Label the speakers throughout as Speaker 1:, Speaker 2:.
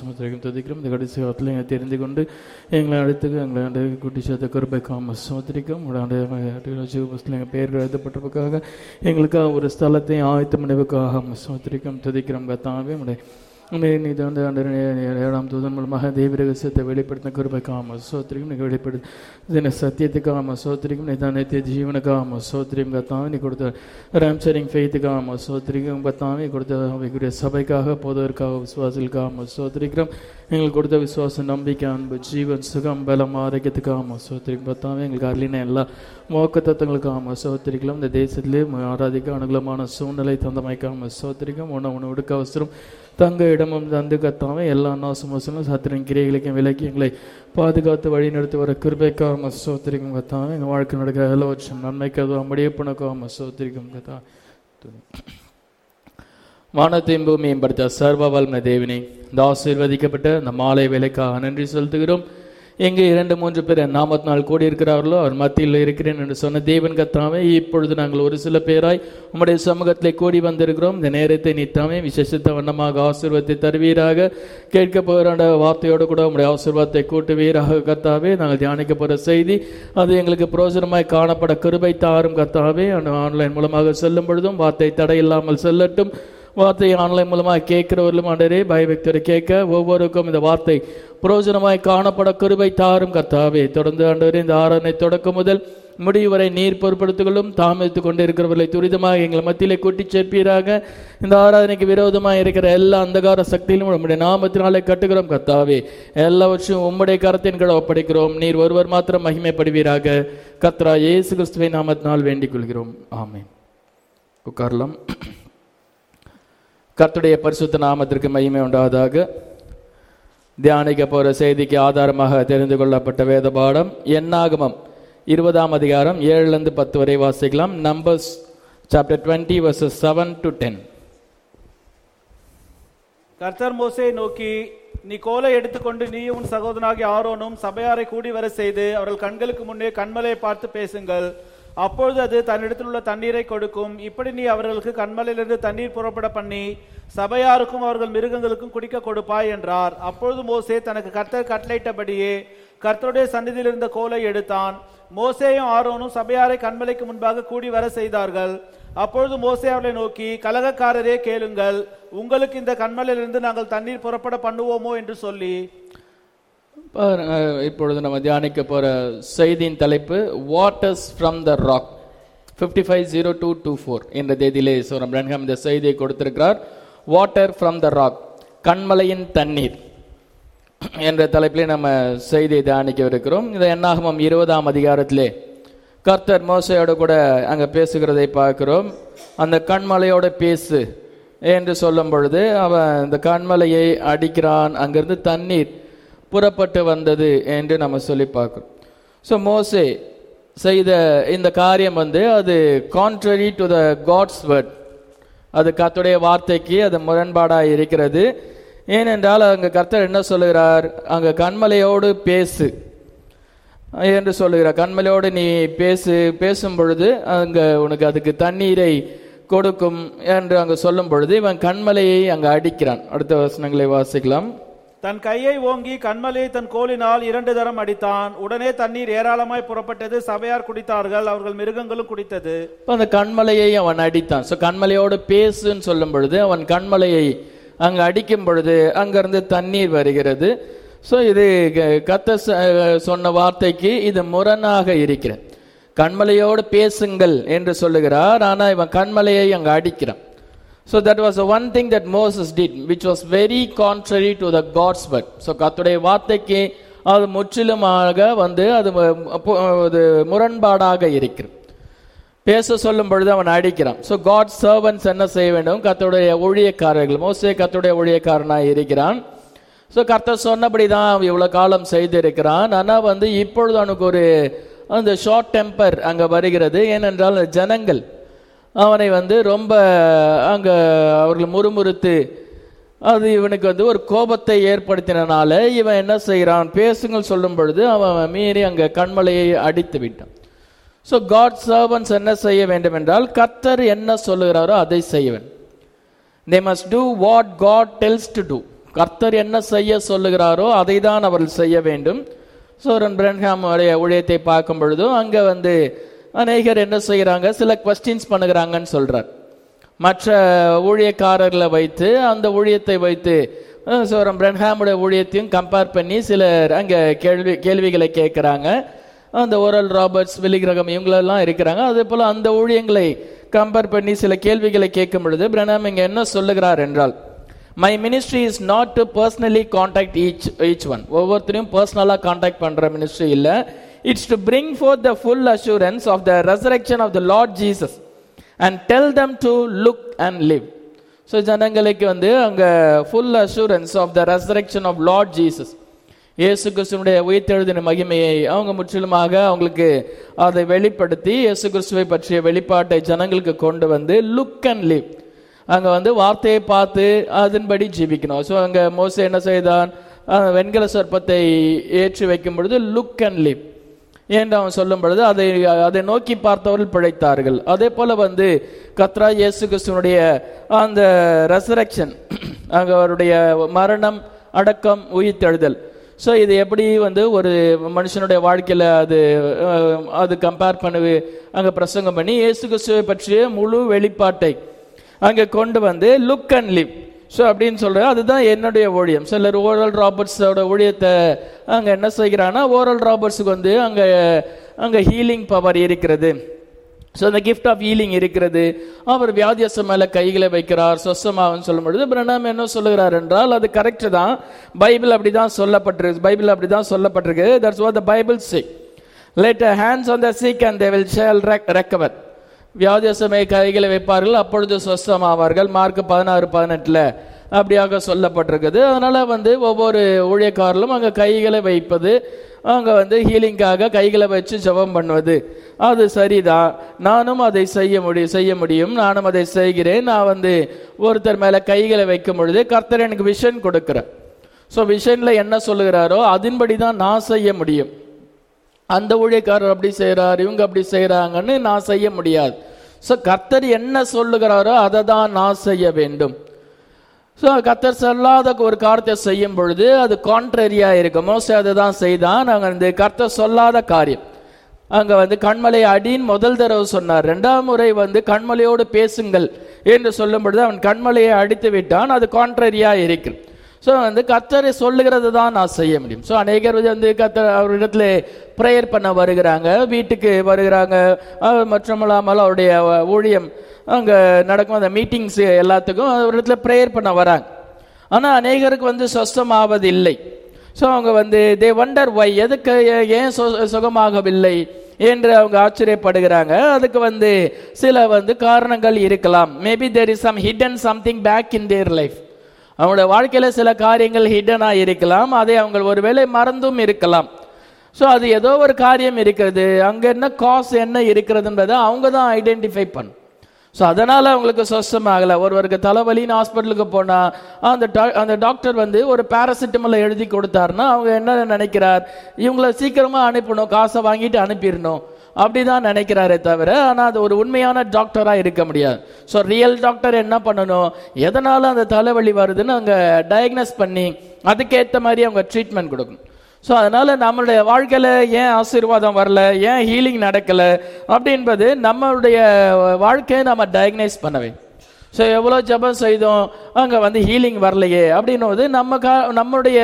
Speaker 1: சோதரிக்கும் துதிக்கிறோம் இந்த கடைசி காலத்தில் எங்களை தெரிந்து கொண்டு எங்களை அடுத்து எங்களை ஆண்டு குட்டி சேர்த்த கிருபைக்காம சோதரிக்கும் ஆண்டு எங்கள் பெயர்கள் எழுதப்பட்டிருப்பதற்காக எங்களுக்காக ஒரு ஸ்தலத்தை ஆயத்த முடிவுக்காக சோதரிக்கும் துதிக்கிறோம் கத்தாவே உடைய நீ வந்து ஆண்டு ஏழாம் தூதன் மூலமாக தெய்வ ரகசியத்தை வெளிப்படுத்தின கிருபைக்காம சோத்திரிக்கும் நீ வெளிப்படுத்த சத்தியத்துக்காம சோத்திரிக்கும் நீ தான் நித்திய ஜீவனுக்காம சோத்திரியம் கத்தாவே நீ கொடுத்த ராம்சரிங் ஃபெய்த்துக்காம சோத்திரிக்கும் கத்தாவே கொடுத்த அவைக்குரிய சபைக்காக போதற்காக விசுவாசிகளுக்காம சோத்திரிக்கிறோம் எங்களுக்கு கொடுத்த விசுவாச நம்பிக்கை அன்பு ஜீவன் சுகம் பலம் ஆரோக்கியத்துக்காம சோத்திரிக்கும் கத்தாவே எங்களுக்கு அருளின எல்லா மோக்க தத்துவங்களுக்காம சோத்திரிக்கலாம் இந்த தேசத்திலே ஆராதிக்க அனுகூலமான சூழ்நிலை தந்தமைக்காம சோத்திரிக்கும் உணவு உடுக்க அவசரம் தங்க இடமும் தந்து கத்தாம எல்லா நாசமோசங்களும் சத்திரின் கிரைகளுக்கும் விலக்கி எங்களை பாதுகாத்து வழி நடத்தி வர கிருபைக்காக சோத்திரிக்கும் கத்தாம எங்கள் வாழ்க்கை நடக்கிற எல்லாவற்றும் நன்மைக்கு அது அம்படியே புணக்காம சோத்திரிக்கும் கத்தா வானத்தையும் பூமியும் படுத்த சர்வ வல்ம தேவினை இந்த ஆசீர்வதிக்கப்பட்ட இந்த மாலை வேலைக்காக நன்றி செலுத்துகிறோம் எங்கே இரண்டு மூன்று பேர் நாமத்தினால் கூடி இருக்கிறார்களோ அவர் மத்தியில் இருக்கிறேன் என்று சொன்ன தேவன் கத்தாமே இப்பொழுது நாங்கள் ஒரு சில பேராய் உம்முடைய சமூகத்திலே கூடி வந்திருக்கிறோம் இந்த நேரத்தை நீத்தாமே விசேஷத்த வண்ணமாக ஆசீர்வாதத்தை தருவீராக கேட்க போகிற வார்த்தையோடு கூட உம்முடைய ஆசீர்வாதத்தை கூட்டுவீராக கத்தாவே நாங்கள் தியானிக்க போகிற செய்தி அது எங்களுக்கு பிரோஜனமாய் காணப்பட கிருபை தாரும் கத்தாவே ஆன்லைன் மூலமாக செல்லும் பொழுதும் வார்த்தை தடையில்லாமல் செல்லட்டும் வார்த்தை ஆன்லைன் மூலமாக கேட்கிறவர்களும் ஆண்டரே பயபக்தரை கேட்க ஒவ்வொருக்கும் இந்த வார்த்தை புரோஜனமாய் காணப்பட கிருபை தாரும் கத்தாவே தொடர்ந்து ஆண்டவரே இந்த ஆராதனை தொடக்கம் முதல் முடிவு வரை நீர் பொருட்படுத்துகளும் தாமதித்துக் கொண்டிருக்கிறவர்களை துரிதமாக எங்கள் மத்தியிலே கூட்டி சேர்ப்பீராக இந்த ஆராதனைக்கு விரோதமாக இருக்கிற எல்லா அந்தகார சக்தியிலும் உம்முடைய நாமத்தினாலே கட்டுகிறோம் கத்தாவே எல்லாவற்றையும் உம்முடைய கரத்தின் கீழ் ஒப்படைக்கிறோம் நீர் ஒருவர் மாத்திரம் மகிமைப்படுவீராக கத்ரா இயேசு கிறிஸ்துவை நாமத்தினால் வேண்டிக் கொள்கிறோம் ஆமென் உட்காரலாம் கர்த்துடைய பரிசுத்த நாமத்திற்கு மகிமை உண்டாவதாக தியானிக்க போற செய்திக்கு ஆதாரமாக தெரிந்து கொள்ளப்பட்ட வேத பாடம் என்னாகமம் இருபதாம் அதிகாரம் ஏழுலேருந்து பத்து வரை வாசிக்கலாம் Numbers chapter twenty verses seven to ten
Speaker 2: கர்த்தர் மோசே நோக்கி நீ கோலை எடுத்துக்கொண்டு நீ உன் சகோதரனாகிய ஆரோனும் சபையாரை கூடி வர செய்து அவர்கள் கண்களுக்கு முன்னே கண்மலையை பார்த்து பேசுங்கள் அப்பொழுது அது தன்னிடத்தில் உள்ள தண்ணீரை கொடுக்கும் இப்படி நீ அவர்களுக்கு கண்மலையிலிருந்து தண்ணீர் புறப்பட பண்ணி சபையாருக்கும் அவர்கள் மிருகங்களுக்கும் குடிக்க கொடுப்பாய் என்றார் அப்பொழுது மோசே தனக்கு கர்த்தர் கட்டளையிட்டபடியே கர்த்தருடைய சந்நிதியில் இருந்த கோலை எடுத்தான் மோசேயும் ஆரோனும் சபையாரை கண்மலைக்கு முன்பாக கூடி வர செய்தார்கள் அப்பொழுது மோசே அவர்களை நோக்கி கலகக்காரரே கேளுங்கள் உங்களுக்கு இந்த கண்மலையிலிருந்து நாங்கள் தண்ணீர் புறப்பட பண்ணுவோமோ என்று சொல்லி
Speaker 1: பாருங்க, இப்பொழுது நம்ம தியானிக்க போற செய்தியின் தலைப்பு waters from the rock fifty five zero two two four என்ற தேதியிலே சோரம் பிரன்ஹாம் இந்த செய்தியை கொடுத்திருக்கிறார் வாட்டர் ஃப்ரம் த ராக் கண்மலையின் தண்ணீர் என்ற தலைப்பிலே நம்ம செய்தியை தியானிக்க இருக்கிறோம் இந்த எண்ணாகமம் இருபதாம் அதிகாரத்திலே கர்த்தர் மோசையோட கூட அங்க பேசுகிறதை பார்க்கிறோம் அந்த கண்மலையோட பேசு என்று சொல்லும் பொழுது அவன் இந்த கண்மலையை அடிக்கிறான் அங்கிருந்து தண்ணீர் புறப்பட்டு வந்தது என்று நம்ம சொல்லி பார்க்கிறோம் ஸோ மோசே செய்த இந்த காரியம் வந்து அது contrary to the God's word அது கர்த்தருடைய வார்த்தைக்கு அது முரண்பாடாக இருக்கிறது ஏனென்றால் அங்க கர்த்தர் என்ன சொல்லுகிறார் அங்க கண்மலையோடு பேசு என்று சொல்லுகிறார் கண்மலையோடு நீ பேசு பேசும் பொழுது அங்க உனக்கு அதுக்கு தண்ணீரை கொடுக்கும் என்று அங்க சொல்லும் பொழுது இவன் கண்மலையை அங்க அடிக்கிறான் அடுத்த வசனங்களை வாசிக்கலாம்
Speaker 2: தன் கையை ஓங்கி கண்மலையை தன் கோலினால் இரண்டு தரம் அடித்தான் உடனே தண்ணீர் ஏராளமாய் புறப்பட்டது சபையார் குடித்தார்கள் அவர்கள் மிருகங்களும் குடித்தது
Speaker 1: இப்ப அந்த கண்மலையை அவன் அடித்தான் ஸோ கண்மலையோடு பேசுன்னு சொல்லும் பொழுது அவன் கண்மலையை அங்க அடிக்கும் பொழுது அங்கிருந்து தண்ணீர் வருகிறது ஸோ இது க- கத்த ச- சொன்ன வார்த்தைக்கு இது முரணாக இருக்கிறது கண்மலையோடு பேசுங்கள் என்று சொல்லுகிறார் ஆனா இவன் கண்மலையை அங்க அடிக்கிறான் so that was one thing that Moses did which was very contrary to the God's but so கத்துடைய வார்த்தைக்கு அது முற்றிலுமாக வந்து அது மு- அப்போ- அது முரண்பாடாக இருக்கிறது பேச சொல்லும் பொழுது அவன் அடிக்கிறான் ஸோ காட் சர்வன்ஸ் என்ன செய்ய வேண்டும் கர்த்தருடைய ஊழியக்காரர்கள் மோசே கர்த்தருடைய ஊழியக்காரனாக இருக்கிறான் ஸோ கர்த்தர் சொன்னபடி தான் அவன் இவ்வளோ காலம் செய்திருக்கிறான் ஆனால் வந்து இப்பொழுது அவனுக்கு ஒரு அந்த ஷார்ட் டெம்பர் அங்கே வருகிறது ஏனென்றால் அந்த ஜனங்கள் அவனை வந்து ரொம்ப அங்கே அவர்கள் முறுமுறுத்து அது இவனுக்கு வந்து ஒரு கோபத்தை ஏற்படுத்தினால இவன் என்ன செய்கிறான் பேசுங்கள் சொல்லும் பொழுது அவன் மீறி அங்கே கண்மலையை அடித்து விட்டான் ஸோ காட் சர்வன்ஸ் என்ன செய்ய வேண்டும் என்றால் கர்த்தர் என்ன சொல்லுகிறாரோ அதை செய்ய வேண்டும் they must do what God tells to do கர்த்தர் என்ன செய்ய சொல்லுகிறாரோ அதை தான் அவர்கள் செய்ய வேண்டும் சோரன் பிரன்ஹாம் உடைய ஊழியத்தை பார்க்கும் பொழுதும் அங்க வந்து அநேகர் என்ன செய்கிறாங்க சில கொஸ்டின்ஸ் பண்ணுகிறாங்கன்னு சொல்றார் மற்ற ஊழியக்காரர்களை வைத்து அந்த ஊழியத்தை வைத்து அஹ், சோரம் பிரன்ஹாமுடைய ஊழியத்தையும் கம்பேர் பண்ணி சிலர் அங்க கேள்வி கேள்விகளை கேட்குறாங்க அந்த ஓரல் ராபர்ட்ஸ் விலிகிரகம் இவங்களெல்லாம் இருக்கிறாங்க அதே போல அந்த ஊழியங்களை கம்பேர் பண்ணி சில கேள்விகளை கேட்கும் பொழுது பிரணாம் இங்க என்ன சொல்லுகிறார் என்றால் my ministry is not to personally contact each each one ஒவ்வொருத்தரையும் பர்சனலாக காண்டாக்ட் பண்ற மினிஸ்ட்ரி இல்ல it's to bring forth the full assurance of the resurrection of the Lord Jesus and tell them to look and live so ஜனங்களுக்கு வந்து அங்க full assurance of the resurrection of Lord Jesus இயேசு கிறிஸ்துவனுடைய உயிர்த்தெழுதின மகிமையை அவங்க முற்றிலுமாக அவங்களுக்கு அதை வெளிப்படுத்தி இயேசு கிறிஸ்துவை பற்றிய வெளிப்பாட்டை ஜனங்களுக்கு கொண்டு வந்து லுக் அண்ட் லிவ் அங்க வந்து வார்த்தையை பார்த்து அதன்படி ஜீவிக்கணும் ஸோ அங்க மோசே என்ன செய்தான் அஹ், வெண்கல சர்ப்பத்தை ஏற்றி வைக்கும் பொழுது லுக் அண்ட் லிவ் என்று அவன் சொல்லும் பொழுது அதை அதை நோக்கி பார்த்தவர்கள் பிழைத்தார்கள் அதே போல வந்து கத்ரா இயேசு கிறிஸ்துவனுடைய அந்த ரெசரக்ஷன் அங்க அவருடைய மரணம் அடக்கம் உயிர்த்தெழுதல் ஸோ இது எப்படி வந்து ஒரு மனுஷனுடைய வாழ்க்கையில அது அஹ், அது கம்பேர் பண்ணி அங்க பிரசங்கம் பண்ணி இயேசு கிறிஸ்துவை பற்றிய முழு வெளிப்பாட்டை அங்க கொண்டு வந்து லுக் அண்ட் லிவ் ஸோ அப்படின்னு சொல்றேன் அதுதான் என்னுடைய ஊழியம் சிலர் ஓரல் ராபர்ட்ஸோட ஊழியத்தை அங்க என்ன செய்கிறாங்கன்னா ஓரல் ராபர்ட்ஸுக்கு வந்து அங்க அங்க ஹீலிங் பவர் இருக்கிறது ஸோ அந்த கிஃப்ட் ஆஃப் ஹீலிங் இருக்கிறது அவர் வியாதியசம் மேல கைகளை வைக்கிறார் சொசமாகும் சொல்லும் பொழுது பிரணாம் என்ன சொல்லுகிறார் என்றால் அது கரெக்ட் தான் பைபிள் அப்படிதான் சொல்லப்பட்டிருக்கு பைபிள் அப்படிதான் சொல்லப்பட்டிருக்கு that's what the Bible say let hands on the sick and they will shall recover வியாதியசமை கைகளை வைப்பார்கள் அப்பொழுது சொஸ்தமாவார்கள் மார்க் பதினாறு பதினெட்டுல அப்படியாக சொல்லப்பட்டிருக்குது அதனால வந்து ஒவ்வொரு ஊழியக்காரர்களும் அங்க கைகளை வைப்பது அங்க வந்து ஹீலிங்காக கைகளை வச்சு ஜெபம் பண்ணுவது அது சரிதான் நானும் அதை செய்ய முடியும் செய்ய முடியும் நானும் அதை செய்கிறேன் நான் வந்து ஒருத்தர் மேல கைகளை வைக்கும் பொழுது கர்த்தர் எனக்கு விஷன் கொடுக்கிறார் ஸோ விஷன்ல என்ன சொல்லுகிறாரோ அதன்படி தான் நான் செய்ய முடியும் அந்த ஊழியக்காரர் அப்படி செய்றார் இவங்க அப்படி செய்றாங்கன்னு நான் செய்ய முடியாது ஸோ கர்த்தர் என்ன சொல்லுகிறாரோ அதை தான் நான் செய்ய வேண்டும் ஸோ கர்த்தர் சொல்லாத ஒரு காரியத்தை செய்யும் பொழுது அது கான்ட்ரரியா இருக்கும் மோசே அதை தான் செய்தான் அங்க இந்த கர்த்தர் சொல்லாத காரியம் அங்க வந்து கண்மலை அடின்னு முதல் தடவை சொன்னார் ரெண்டாம் முறை வந்து கண்மலையோடு பேசுங்கள் என்று சொல்லும் பொழுது அவன் கண்மலையை அடித்து விட்டான் அது கான்ட்ரரியா இருக்கு ஸோ வந்து கத்தரை சொல்லுகிறது தான் நான் செய்ய முடியும் ஸோ அநேகர் வந்து கத்தர் அவரிடத்துல ப்ரேயர் பண்ண வருகிறாங்க வீட்டுக்கு வருகிறாங்க அவர் மற்றமில்லாமல் அவருடைய ஊழியம் அங்கே நடக்கும் அந்த மீட்டிங்ஸ் எல்லாத்துக்கும் அவரிடத்துல ப்ரேயர் பண்ண வராங்க ஆனால் அநேகருக்கு வந்து சொஸ்தமாவது இல்லை ஸோ அவங்க வந்து தே வண்டர் வை எதுக்கு ஏ- ஏன் சு- சுகமாகவில்லை என்று அவங்க ஆச்சரியப்படுகிறாங்க அதுக்கு வந்து சில வந்து காரணங்கள் இருக்கலாம் maybe there is some hidden something back in their life அவங்களோட வாழ்க்கையில சில காரியங்கள் ஹிடனா இருக்கலாம் அதை அவங்க ஒருவேளை மறந்தும் இருக்கலாம் ஸோ அது ஏதோ ஒரு காரியம் இருக்கிறது அங்க என்ன காஸ் என்ன இருக்கிறதுன்றதை அவங்க தான் ஐடென்டிஃபை பண்ணும் ஸோ அதனால அவங்களுக்கு சொஸ்தமாகல ஒருவருக்கு தலைவலின்னு ஹாஸ்பிட்டலுக்கு போனா அந்த doc- அந்த டாக்டர் வந்து ஒரு பேராசிட்டமால் எழுதி கொடுத்தாருன்னா அவங்க என்ன நினைக்கிறார் இவங்கள சீக்கிரமா அனுப்பணும் காசை வாங்கிட்டு அனுப்பிடணும் அப்படிதான் நினைக்கிறாரே தவிர ஆனா அது ஒரு உண்மையான டாக்டரா இருக்க முடியாது ஸோ ரியல் டாக்டர் என்ன பண்ணணும் எதனால அந்த தலைவலி வருதுன்னு அவங்க டயக்னஸ் பண்ணி அதுக்கேற்ற மாதிரி அவங்க ட்ரீட்மெண்ட் கொடுக்கணும் ஸோ அதனால நம்மளுடைய வாழ்க்கையில ஏன் ஆசீர்வாதம் வரல ஏன் ஹீலிங் நடக்கல அப்படின்பது நம்மளுடைய வாழ்க்கையை நம்ம டயக்னைஸ் பண்ணவே ஸோ எவ்வளோ ஜெபம் செய்தோம் அங்கே வந்து ஹீலிங் வரலையே அப்படின்னும் நம்ம கா நம்மளுடைய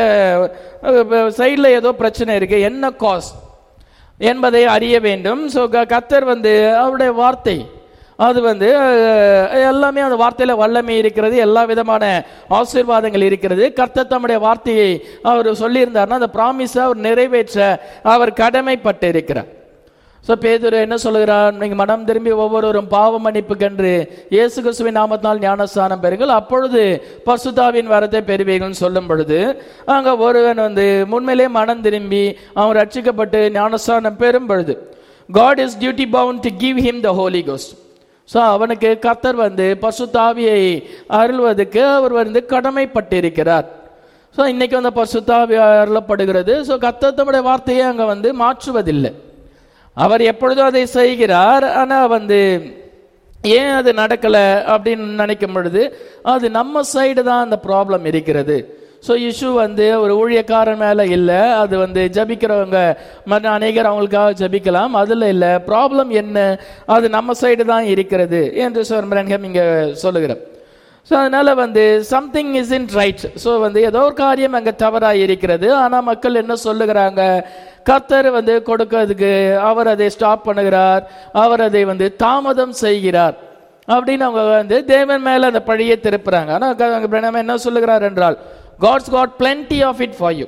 Speaker 1: சைடில் ஏதோ பிரச்சனை இருக்கு என்ன காஸ் என்பதை அறிய வேண்டும் ஸோ கத்தர் வந்து அவருடைய வார்த்தை அது வந்து அஹ், எல்லாமே அந்த வார்த்தையில வல்லமை இருக்கிறது எல்லா விதமான ஆசீர்வாதங்கள் இருக்கிறது கர்த்தர் தம்முடைய வார்த்தையை அவர் சொல்லியிருந்தார்னா அந்த ப்ராமிஸை அவர் நிறைவேற்ற அவர் கடமைப்பட்டு இருக்கிறார் ஸோ பேதுரு என்ன சொல்லுகிறார் நீங்க மனம் திரும்பி ஒவ்வொருவரும் பாவ மன்னிப்புக்கென்று இயேசு கிறிஸ்துவின் நாமத்தால் ஞானஸ்தானம் பெறுங்கள் அப்பொழுது பசுதாவின் வரத்தை பெறுவீங்கள்னு சொல்லும் பொழுது அங்க ஒருவன் வந்து முன்மையிலே மனம் திரும்பி அவன் ரட்சிக்கப்பட்டு ஞானஸ்தானம் பெறும் பொழுது God is duty bound to give him the Holy Ghost so அவனுக்கு கர்த்தர் வந்து பசுத்தாவியை அருள்வதற்கு அவர் வந்து கடமைப்பட்டிருக்கிறார் ஸோ இன்னைக்கு வந்து பசுத்தாவி அருளப்படுகிறது ஸோ கர்த்தர் தம்முடைய வார்த்தையை அங்க வந்து மாற்றுவதில்லை அவர் எப்பொழுதும் அதை செய்கிறார் ஆனா வந்து ஏன் அது நடக்கல அப்படின்னு நினைக்கும் பொழுது அது நம்ம சைடு தான் அந்த ப்ராப்ளம் இருக்கிறது ஸோ இஷ்யூ வந்து ஒரு ஊழியக்காரன் மேலே இல்லை அது வந்து ஜபிக்கிறவங்க மற்ற அநேகர் அவங்களுக்காக ஜபிக்கலாம் அதில் இல்லை ப்ராப்ளம் என்ன அது நம்ம சைடு தான் இருக்கிறது என்று சோர்மரன்கம் இங்கே சொல்லுகிறார் ஸோ அதனால வந்து something is in right so வந்து ஏதோ ஒரு காரியம் அங்கே தவறாக இருக்கிறது ஆனால் மக்கள் என்ன சொல்லுகிறாங்க கர்த்தர் வந்து கொடுக்கிறதுக்கு அவர் அதை ஸ்டாப் பண்ணுகிறார் அவர் அதை வந்து தாமதம் செய்கிறார் அப்படின்னு அவங்க வந்து தேவன் மேல அந்த பழியை திருப்புறாங்க ஆனால் என்ன சொல்லுகிறார் என்றால் God's got plenty of it for you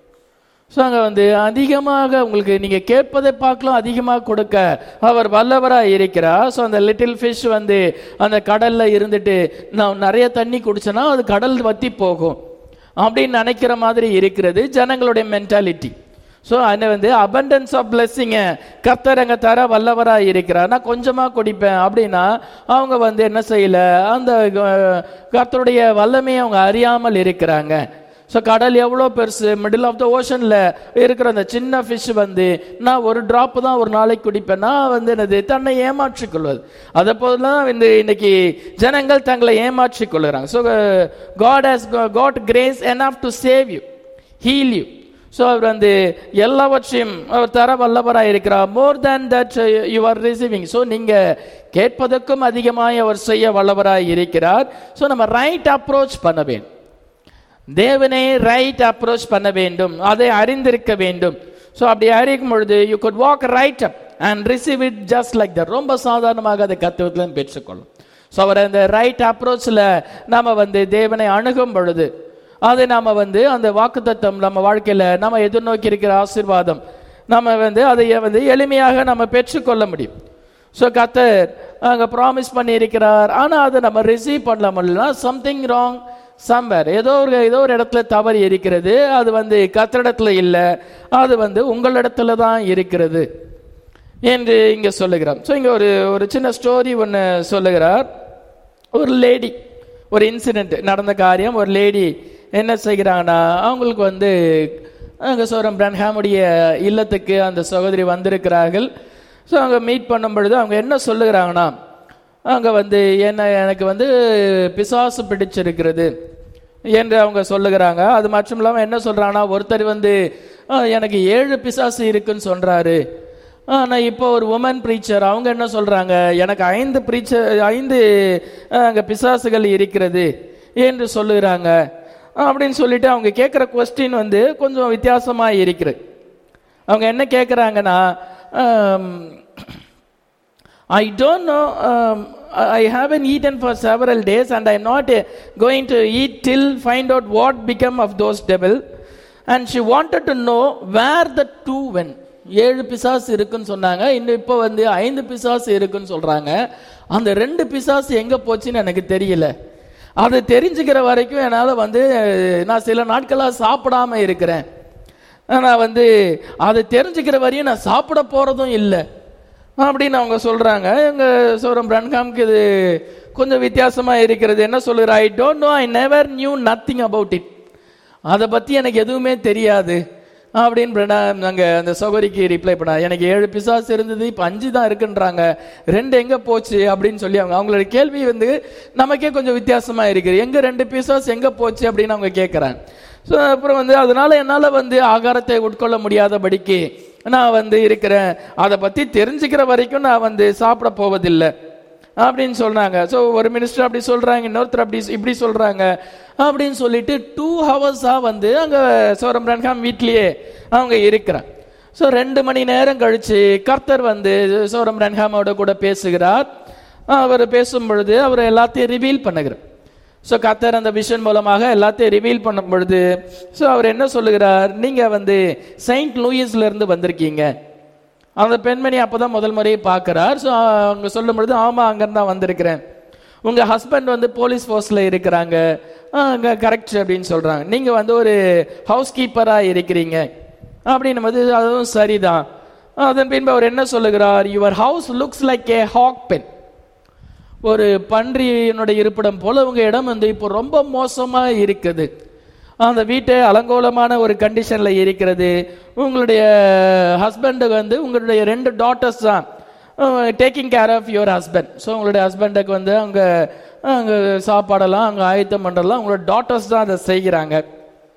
Speaker 1: so அங்கே வந்து அதிகமாக உங்களுக்கு நீங்கள் கேட்பதை பார்க்கலாம் அதிகமாக கொடுக்க அவர் வல்லவராக இருக்கிறார் ஸோ அந்த லிட்டில் ஃபிஷ் வந்து அந்த கடலில் இருந்துட்டு நான் நிறைய தண்ணி குடிச்சேன்னா அது கடல் வத்தி போகும் அப்படின்னு நினைக்கிற மாதிரி இருக்கிறது ஜனங்களுடைய மென்டாலிட்டி ஸோ அது வந்து abundance ஆஃப் பிளெஸ்ஸிங்க கர்த்தர் அங்கே தர வல்லவராக இருக்கிறார் நான் கொஞ்சமாக குடிப்பேன் அப்படின்னா அவங்க வந்து என்ன செய்யல அந்த அஹ், கர்த்தருடைய வல்லமையை அவங்க அறியாமல் இருக்கிறாங்க ஸோ கடல் எவ்வளோ பெருசு மிடில் ஆஃப் த ஓஷனில் இருக்கிற அந்த சின்ன ஃபிஷ் வந்து நான் ஒரு ட்ராப் தான் ஒரு நாளைக்கு குடிப்பேன் நான் வந்து என்னது தன்னை ஏமாற்றிக் கொள்வது அதை போலலாம் இந்த இன்னைக்கு ஜனங்கள் தங்களை ஏமாற்றிக் கொள்கிறாங்க so God has got grace enough to save you heal you so அவர் வந்து எல்லாவற்றையும் அவர் தர வல்லவராக இருக்கிறார் more than that you are receiving so நீங்கள் கேட்பதற்கும் அதிகமாய் அவர் செய்ய வல்லவராக இருக்கிறார் ஸோ நம்ம ரைட் அப்ரோச் பண்ண வேண்டும் தேவனை ரைட் அப்ரோச் பண்ண வேண்டும் அதை அறிந்திருக்க வேண்டும் ஸோ அப்படி அறிக்கும் பொழுது you could walk right up and receive it just like that ரொம்ப சாதாரணமாக அதை கத்துவத்திலும் பெற்றுக்கொள்ளும் ஸோ அவர் அந்த ரைட் அப்ரோச்சில் நாம வந்து தேவனை அணுகும் பொழுது அதை நாம வந்து அந்த வாக்குத்தத்தம் நம்ம வாழ்க்கையில நம்ம எதிர்நோக்கி இருக்கிற ஆசீர்வாதம் நம்ம வந்து அதை வந்து எளிமையாக நம்ம பெற்றுக்கொள்ள முடியும் ஸோ கத்தர் அங்கே ப்ராமிஸ் பண்ணியிருக்கிறார் ஆனால் அதை நம்ம ரிசீவ் பண்ண முடியலனா சம்திங் ராங் சம்வேர் ஏதோ ஒரு ஏதோ ஒரு இடத்துல தவறு இருக்கிறது அது வந்து கத்தரிடத்துல இல்லை அது வந்து உங்களிடத்துல தான் இருக்கிறது என்று இங்கே சொல்லுகிறார் ஸோ இங்கே ஒரு ஒரு சின்ன ஸ்டோரி ஒன்று சொல்லுகிறார் ஒரு லேடி ஒரு இன்சிடென்ட் நடந்த காரியம் ஒரு லேடி என்ன செய்கிறாங்கன்னா அவங்களுக்கு வந்து அங்கே சோரம் பிரன்ஹாமுடைய இல்லத்துக்கு அந்த சகோதரி வந்திருக்கிறார்கள் ஸோ அவங்க மீட் பண்ணும் பொழுது அவங்க என்ன சொல்லுகிறாங்கன்னா அங்கே வந்து என்ன எனக்கு வந்து பிசாசு பிடிச்சிருக்கிறது என்று அவங்க சொல்லுகிறாங்க அது மட்டும் இல்லாமல் என்ன சொல்றாங்கன்னா ஒருத்தர் வந்து "ஆ, எனக்கு ஏழு பிசாசு இருக்குன்னு சொல்றாரு ஆனால் இப்போ ஒரு உமன் ப்ரீச்சர் அவங்க என்ன சொல்றாங்க எனக்கு ஐந்து ப்ரீச்சர் ஐந்து அங்கே பிசாசுகள் இருக்கிறது என்று சொல்லுகிறாங்க அப்படின்னு சொல்லிட்டு அவங்க கேட்குற கொஸ்டின் வந்து கொஞ்சம் வித்தியாசமாக இருக்கிறது அவங்க என்ன கேட்குறாங்கன்னா I don't know. Um, I I haven't eaten for several days, and I'm not uh, going to eat till find out what become of those devil. And she wanted to know where the two went. ஏழு பிசாசு இருக்குன்னு சொன்னாங்க இன்னும் இப்போ வந்து ஐந்து பிசாசு இருக்குன்னு சொல்றாங்க அந்த ரெண்டு பிசாசு எங்க போச்சுன்னு எனக்கு தெரியல அது தெரிஞ்சுக்கிற வரைக்கும் என்னால் வந்து அஹ், நான் சில நாட்களாக சாப்பிடாம இருக்கிறேன் நான் வந்து அதை தெரிஞ்சுக்கிற வரையும் நான் சாப்பிட போறதும் இல்லை அப்படின்னு அவங்க சொல்றாங்க எங்க சோரம் பிரன்காம்க்கு இது கொஞ்சம் வித்தியாசமா இருக்கிறது என்ன சொல்லுற I don't know I never knew nothing about it அதை பத்தி எனக்கு எதுவுமே தெரியாது அப்படின்னு பிரணா- நாங்க அந்த சகோதரிக்கு ரிப்ளை பண்ணா எனக்கு ஏழு பிசாசு இருந்தது இப்ப அஞ்சு தான் இருக்குன்றாங்க ரெண்டு எங்க போச்சு அப்படின்னு சொல்லி அவங்க அவங்களோட கேள்வி வந்து நமக்கே கொஞ்சம் வித்தியாசமா இருக்குது எங்க ரெண்டு பிசாசு எங்க போச்சு அப்படின்னு அவங்க கேட்கறாங்க ஸோ அப்புறம் வந்து அதனால என்னால வந்து ஆகாரத்தை உட்கொள்ள முடியாதபடிக்கு நான் வந்து இருக்கிறேன் அதை பத்தி தெரிஞ்சுக்கிற வரைக்கும் நான் வந்து சாப்பிட போவதில்லை அப்படின்னு சொல்றாங்க ஸோ ஒரு மினிஸ்டர் அப்படி சொல்றாங்க இன்னொருத்தர் அப்படி இப்படி சொல்றாங்க அப்படின்னு சொல்லிட்டு டூ ஹவர்ஸா வந்து அங்க சோரம் ரன்காம் வீட்லயே அவங்க இருக்கிறாங்க ஸோ ரெண்டு மணி நேரம் கழிச்சு கர்த்தர் வந்து சோரம் ரன்ஹாமோட கூட பேசுகிறார் அவர் பேசும் பொழுது அவர் எல்லாத்தையும் ரிவீல் பண்ணுகிறார் ஸோ கர்த்தர் அந்த விஷன் மூலமாக எல்லாத்தையும் ரிவீல் பண்ணும் பொழுது ஸோ அவர் என்ன சொல்லுகிறார் நீங்க வந்து செயின்ட் லூயிஸ்ல இருந்து வந்திருக்கீங்க அந்த பெண்மணி அப்பதான் முதல் முறையை பார்க்கிறார் ஸோ அவங்க சொல்லும் பொழுது ஆமா அங்கிருந்து தான் வந்திருக்கிறேன் உங்க ஹஸ்பண்ட் வந்து போலீஸ் ஃபோர்ஸ்ல இருக்கிறாங்க "ஆ, அங்க கரெக்ட் அப்படின்னு சொல்றாங்க நீங்க வந்து ஒரு ஹவுஸ் கீப்பரா இருக்கிறீங்க அப்படின்னும் போது அதுவும் சரிதான் அதன் பின்பு அவர் என்ன சொல்லுகிறார் your house looks like a hog pen ஒரு பன்றியினுடைய இருப்பிடம் போல உங்க இடம் வந்து இப்போ ரொம்ப மோசமா இருக்குது அந்த வீட்டை அலங்கோலமான ஒரு கண்டிஷன்ல இருக்கிறது உங்களுடைய ஹஸ்பண்டுக்கு வந்து உங்களுடைய ரெண்டு டாட்டர்ஸ் தான் taking care of your husband so உங்களுடைய ஹஸ்பண்டுக்கு வந்து அவங்க அங்கே சாப்பாடெல்லாம் அங்கே ஆயத்தம் பண்ணுறதெல்லாம் உங்களோட டாட்டர்ஸ் தான் அதை செய்கிறாங்க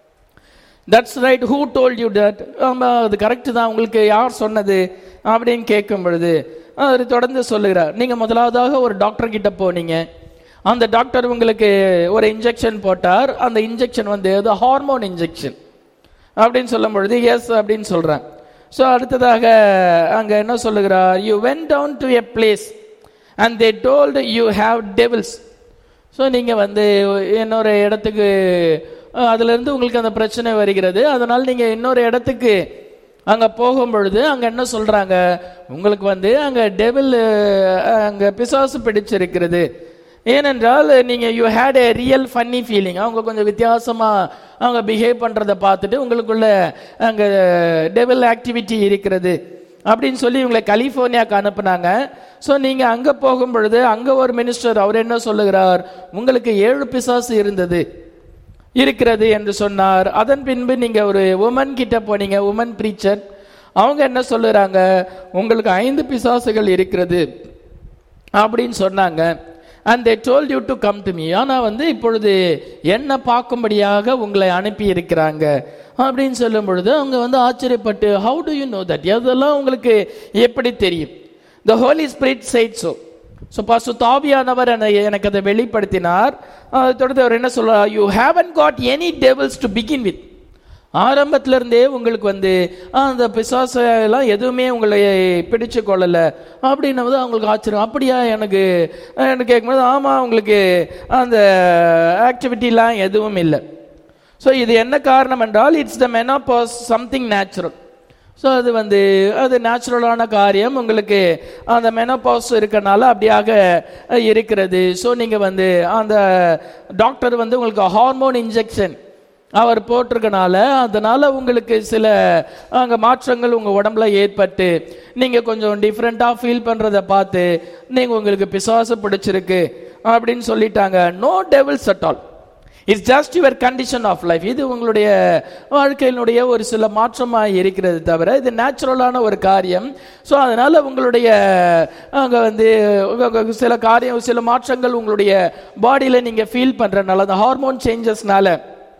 Speaker 1: that's right who told you that ஆமாம் அது கரெக்டு தான் உங்களுக்கு யார் சொன்னது அப்படின்னு கேட்கும் பொழுது அவர் தொடர்ந்து சொல்லுகிறார் நீங்கள் முதலாவதாக ஒரு டாக்டர் கிட்ட போனீங்க அந்த டாக்டர் உங்களுக்கு ஒரு இன்ஜெக்ஷன் போட்டார் அந்த இன்ஜெக்ஷன் வந்து அது ஹார்மோன் இன்ஜெக்ஷன் அப்படின்னு சொல்லும் பொழுது எஸ் அப்படின்னு சொல்கிறேன் ஸோ அடுத்ததாக அங்கே என்ன சொல்லுகிறார் you went down to a place and they told you have devils so நீங்கள் வந்து இன்னொரு இடத்துக்கு அஹ், அதிலிருந்து உங்களுக்கு அந்த பிரச்சனை வருகிறது அதனால் நீங்கள் இன்னொரு இடத்துக்கு அங்கே போகும் பொழுது அங்கே என்ன சொல்கிறாங்க உங்களுக்கு வந்து அங்கே டெவில் அங்கே பிசாசு பிடிச்சிருக்கிறது ஏனென்றால் நீங்கள் you had a real funny feeling அவங்க கொஞ்சம் வித்தியாசமாக அவங்க பிஹேவ் பண்ணுறதை பார்த்துட்டு உங்களுக்குள்ள அங்கே டெவில் ஆக்டிவிட்டி இருக்கிறது அப்படின்னு சொல்லி இவங்களை கலிஃபோர்னியாக்கு அனுப்புனாங்க ஸோ நீங்கள் அங்கே போகும் பொழுது அங்கே ஒரு மினிஸ்டர் அவர் என்ன சொல்லுகிறார் உங்களுக்கு ஏழு பிசாசு இருந்தது இருக்கிறது என்று சொன்னார் அதன் பின்பு நீங்க ஒரு உமன் கிட்ட போனீங்க உமன் பிரீச்சர் அவங்க என்ன சொல்லுறாங்க உங்களுக்கு ஐந்து பிசாசுகள் இருக்கிறது அப்படின்னு சொன்னாங்க and they told you to come to me ஆனால் வந்து இப்பொழுது என்ன பார்க்கும்படியாக உங்களை அனுப்பி இருக்கிறாங்க அப்படின்னு சொல்லும் பொழுது அவங்க வந்து ஆச்சரியப்பட்டு how do you know that அதெல்லாம் உங்களுக்கு எப்படி தெரியும் the Holy Spirit said so so பாசு தாவியானவர் எனக்கு அதை வெளிப்படுத்தினார் அதை தொடர்ந்து அவர் என்ன சொல்றார் you haven't got any devils to begin with ஆரம்பத்துல இருந்தே உங்களுக்கு வந்து ஆ, அந்த பிசாச எல்லாம் எதுவுமே உங்களை பிடிச்சு கொள்ளல அப்படின்னும் போது அவங்களுக்கு ஆச்சரியம் அப்படியா எனக்கு எனக்கு கேட்கும்போது ஆமா உங்களுக்கு அந்த ஆக்டிவிட்டிலாம் எதுவும் இல்லை ஸோ இது என்ன காரணம் என்றால் it's the menopause something natural so அது வந்து அது நேச்சுரலான காரியம் உங்களுக்கு அந்த மெனோபாஸ் இருக்கனால அப்படியாக அஹ், இருக்கிறது ஸோ நீங்கள் வந்து அந்த டாக்டர் வந்து உங்களுக்கு ஹார்மோன் இன்ஜெக்ஷன் அவர் போட்டிருக்கனால அதனால உங்களுக்கு சில அங்கே மாற்றங்கள் உங்கள் உடம்புல ஏற்பட்டு நீங்கள் கொஞ்சம் டிஃப்ரெண்ட்டாக ஃபீல் பண்ணுறதை பார்த்து நீங்கள் உங்களுக்கு பிசாசு பிடிச்சிருக்கு அப்படின்னு சொல்லிட்டாங்க no devils at all it's just your condition of life இது உங்களுடைய வாழ்க்கையினுடைய ஒரு சில மாற்றமாக இருக்கிறது தவிர இது நேச்சுரலான ஒரு காரியம் ஸோ அதனால உங்களுடைய அங்கே வந்து உங்க சில காரியம் சில மாற்றங்கள் உங்களுடைய பாடியில் நீங்கள் ஃபீல் பண்ணுறதுனால அந்த ஹார்மோன் சேஞ்சஸ்னால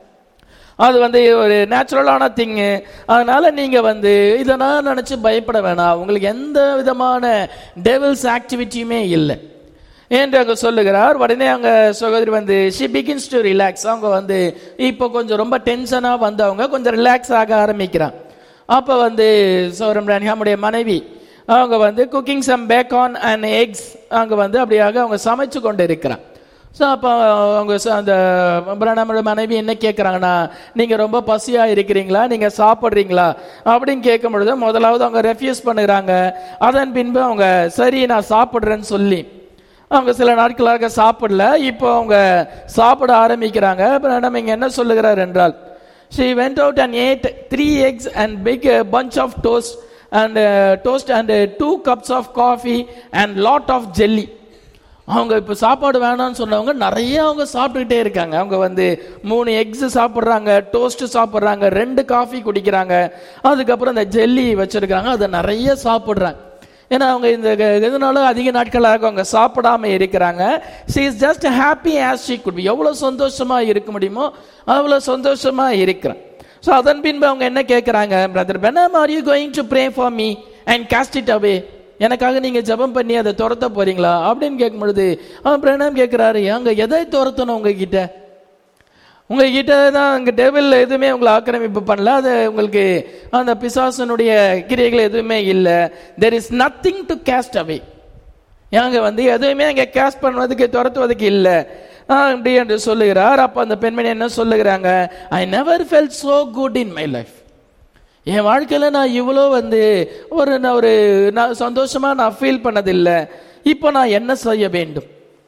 Speaker 1: அது வந்து ஒரு நேச்சுரலான திங்கு அதனால நீங்க வந்து இதெல்லாம் நினைச்சு பயப்பட வேணாம் உங்களுக்கு எந்த விதமான டெவில்ஸ் ஆக்டிவிட்டியுமே இல்லை என்று அங்க சொல்லுகிறார் உடனே அங்க சகோதரி வந்து ஷி பிகின்ஸ் டு ரிலாக்ஸ் அவங்க வந்து இப்போ கொஞ்சம் ரொம்ப டென்ஷனா வந்தவங்க கொஞ்சம் ரிலாக்ஸ் ஆக ஆரம்பிக்கிறான் அப்போ வந்து சௌரம் நம்முடைய மனைவி அவங்க வந்து cooking some bacon and eggs அங்க வந்து அப்படியாக அவங்க சமைச்சு கொண்டு இருக்கிறான் ஸோ அப்போ அவங்க ச- அந்த நம்மளோட மனைவி என்ன கேட்குறாங்கன்னா நீங்கள் ரொம்ப பசியாக இருக்கிறீங்களா நீங்கள் சாப்பிட்றீங்களா அப்படின்னு கேட்கும் பொழுது முதலாவது அவங்க ரெஃப்யூஸ் பண்ணுறாங்க அதன் பின்பு அவங்க சரி நான் சாப்பிட்றேன்னு சொல்லி அவங்க சில நாட்களாக சாப்பிடல இப்போ அவங்க சாப்பிட ஆரம்பிக்கிறாங்க அப்புறம் நம்ம இங்கே என்ன சொல்லுகிறார் என்றால் she went out and ate three eggs and big uh, bunch of toast and uh, toast and uh, two cups of coffee and lot of jelly அவங்க இப்போ சாப்பாடு வேணாம்னு சொன்னவங்க நிறைய அவங்க சாப்பிட்டுக்கிட்டே இருக்காங்க அவங்க வந்து மூணு எக்ஸ் சாப்பிட்றாங்க டோஸ்ட் சாப்பிட்றாங்க ரெண்டு காஃபி குடிக்கிறாங்க அதுக்கப்புறம் இந்த ஜெல்லி வச்சிருக்காங்க அதை நிறைய சாப்பிட்றாங்க ஏன்னா அவங்க இந்த க- இதனால அதிக நாட்களாக அவங்க சாப்பிடாம இருக்கிறாங்க she is just happy as she could be எவ்வளோ சந்தோஷமா இருக்க முடியுமோ அவ்வளோ சந்தோஷமா இருக்கிறான் ஸோ அதன் பின்பு அவங்க என்ன கேட்குறாங்க பிரதர் பெனம் are you going to pray for me and cast it away எனக்காக நீங்க ஜெபம் பண்ணி அதை துரத்த போறீங்களா அப்படின்னு கேட்கும் பொழுது அவன் பிரணாம் கேட்கிறாரு அங்க எதை துரத்தணும் உங்ககிட்ட உங்ககிட்ட தான் அங்கே டேபிள் எதுவுமே உங்களை ஆக்கிரமிப்பு பண்ணல அது உங்களுக்கு அந்த பிசாசனுடைய கிரியைகள் எதுவுமே இல்லை there is nothing to cast away ஏங்க வந்து எதுவுமே அங்கே கேஸ்ட் பண்ணுவதுக்கு துரத்துவதுக்கு இல்லை அப்படி என்று சொல்லுகிறார் அப்போ அந்த பெண்மணி என்ன சொல்லுகிறாங்க I never felt so good in my life என் வாழ்க்கையில் நான் இவ்வளோ வந்து ஒரு நான் ஒரு நான் சந்தோஷமா நான் ஃபீல் பண்ணதில்லை இப்போ நான் என்ன செய்ய வேண்டும்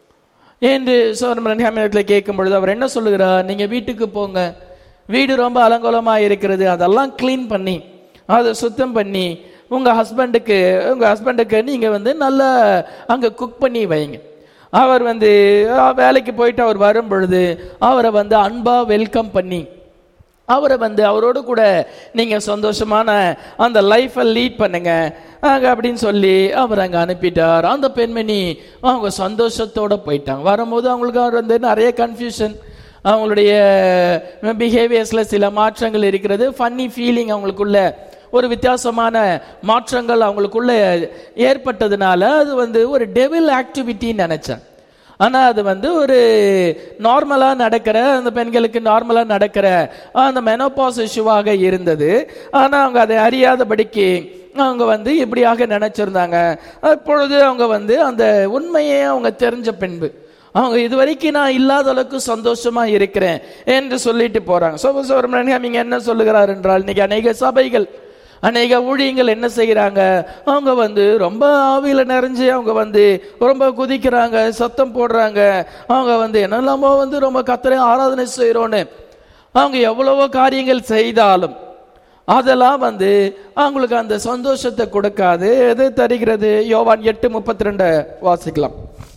Speaker 1: என்று சோரமரத்தில் கேட்கும் பொழுது அவர் என்ன சொல்லுகிறார் நீங்க வீட்டுக்கு போங்க வீடு ரொம்ப அலங்கோலமா இருக்கிறது அதெல்லாம் க்ளீன் பண்ணி அதை சுத்தம் பண்ணி உங்க ஹஸ்பண்டுக்கு உங்க ஹஸ்பண்டுக்கு நீங்க வந்து நல்லா அங்க குக் பண்ணி வைங்க அவர் வந்து அஹ், வேலைக்கு போயிட்டு அவர் வரும் பொழுது அவரை வந்து அன்பா வெல்கம் பண்ணி அவரை வந்து அவரோடு கூட நீங்க சந்தோஷமான அந்த லைஃப்பை லீட் பண்ணுங்க அங்க அப்படின்னு சொல்லி அவர் அங்க அனுப்பிட்டார் அந்த பெண்மணி அவங்க சந்தோஷத்தோட போயிட்டாங்க வரும்போது அவங்களுக்கு அவர் வந்து நிறைய கன்ஃபியூஷன் அவங்களுடைய பிஹேவியர்ஸில் சில மாற்றங்கள் இருக்கிறது ஃபன்னி ஃபீலிங் அவங்களுக்குள்ள ஒரு வித்தியாசமான மாற்றங்கள் அவங்களுக்குள்ள ஏற்பட்டதுனால அது வந்து ஒரு டெவில் ஆக்டிவிட்டின்னு நினைச்சேன் ஆனால் அது வந்து ஒரு நார்மலாக நடக்கிற அந்த பெண்களுக்கு நார்மலாக நடக்கிற அந்த மெனோபாஸ் இஷ்யூவாக இருந்தது ஆனால் அவங்க அதை அறியாதபடிக்கு அவங்க வந்து இப்படியாக நினைச்சிருந்தாங்க அப்பொழுது அவங்க வந்து அந்த உண்மையை அவங்க தெரிஞ்ச பின்பு அவங்க இதுவரைக்கும் நான் இல்லாத அளவுக்கு சந்தோஷமா இருக்கிறேன் என்று சொல்லிட்டு போறாங்க சோ சுப்பிரமணியம் இங்க என்ன சொல்லுகிறார் என்றால் இன்னைக்கு அநேக சபைகள் அநேக ஊழியங்கள் என்ன செய்கிறாங்க அவங்க வந்து ரொம்ப ஆவியில நிறைஞ்சு அவங்க வந்து ரொம்ப குதிக்கிறாங்க சத்தம் போடுறாங்க அவங்க வந்து என்னெல்லாமோ வந்து ரொம்ப கத்தரை ஆராதனை செய்கிறோன்னு அவங்க எவ்வளவோ காரியங்கள் செய்தாலும் அதெல்லாம் வந்து அவங்களுக்கு அந்த சந்தோஷத்தை கொடுக்காது எது தருகிறது யோவான் எட்டு முப்பத்தி ரெண்டு வாசிக்கலாம்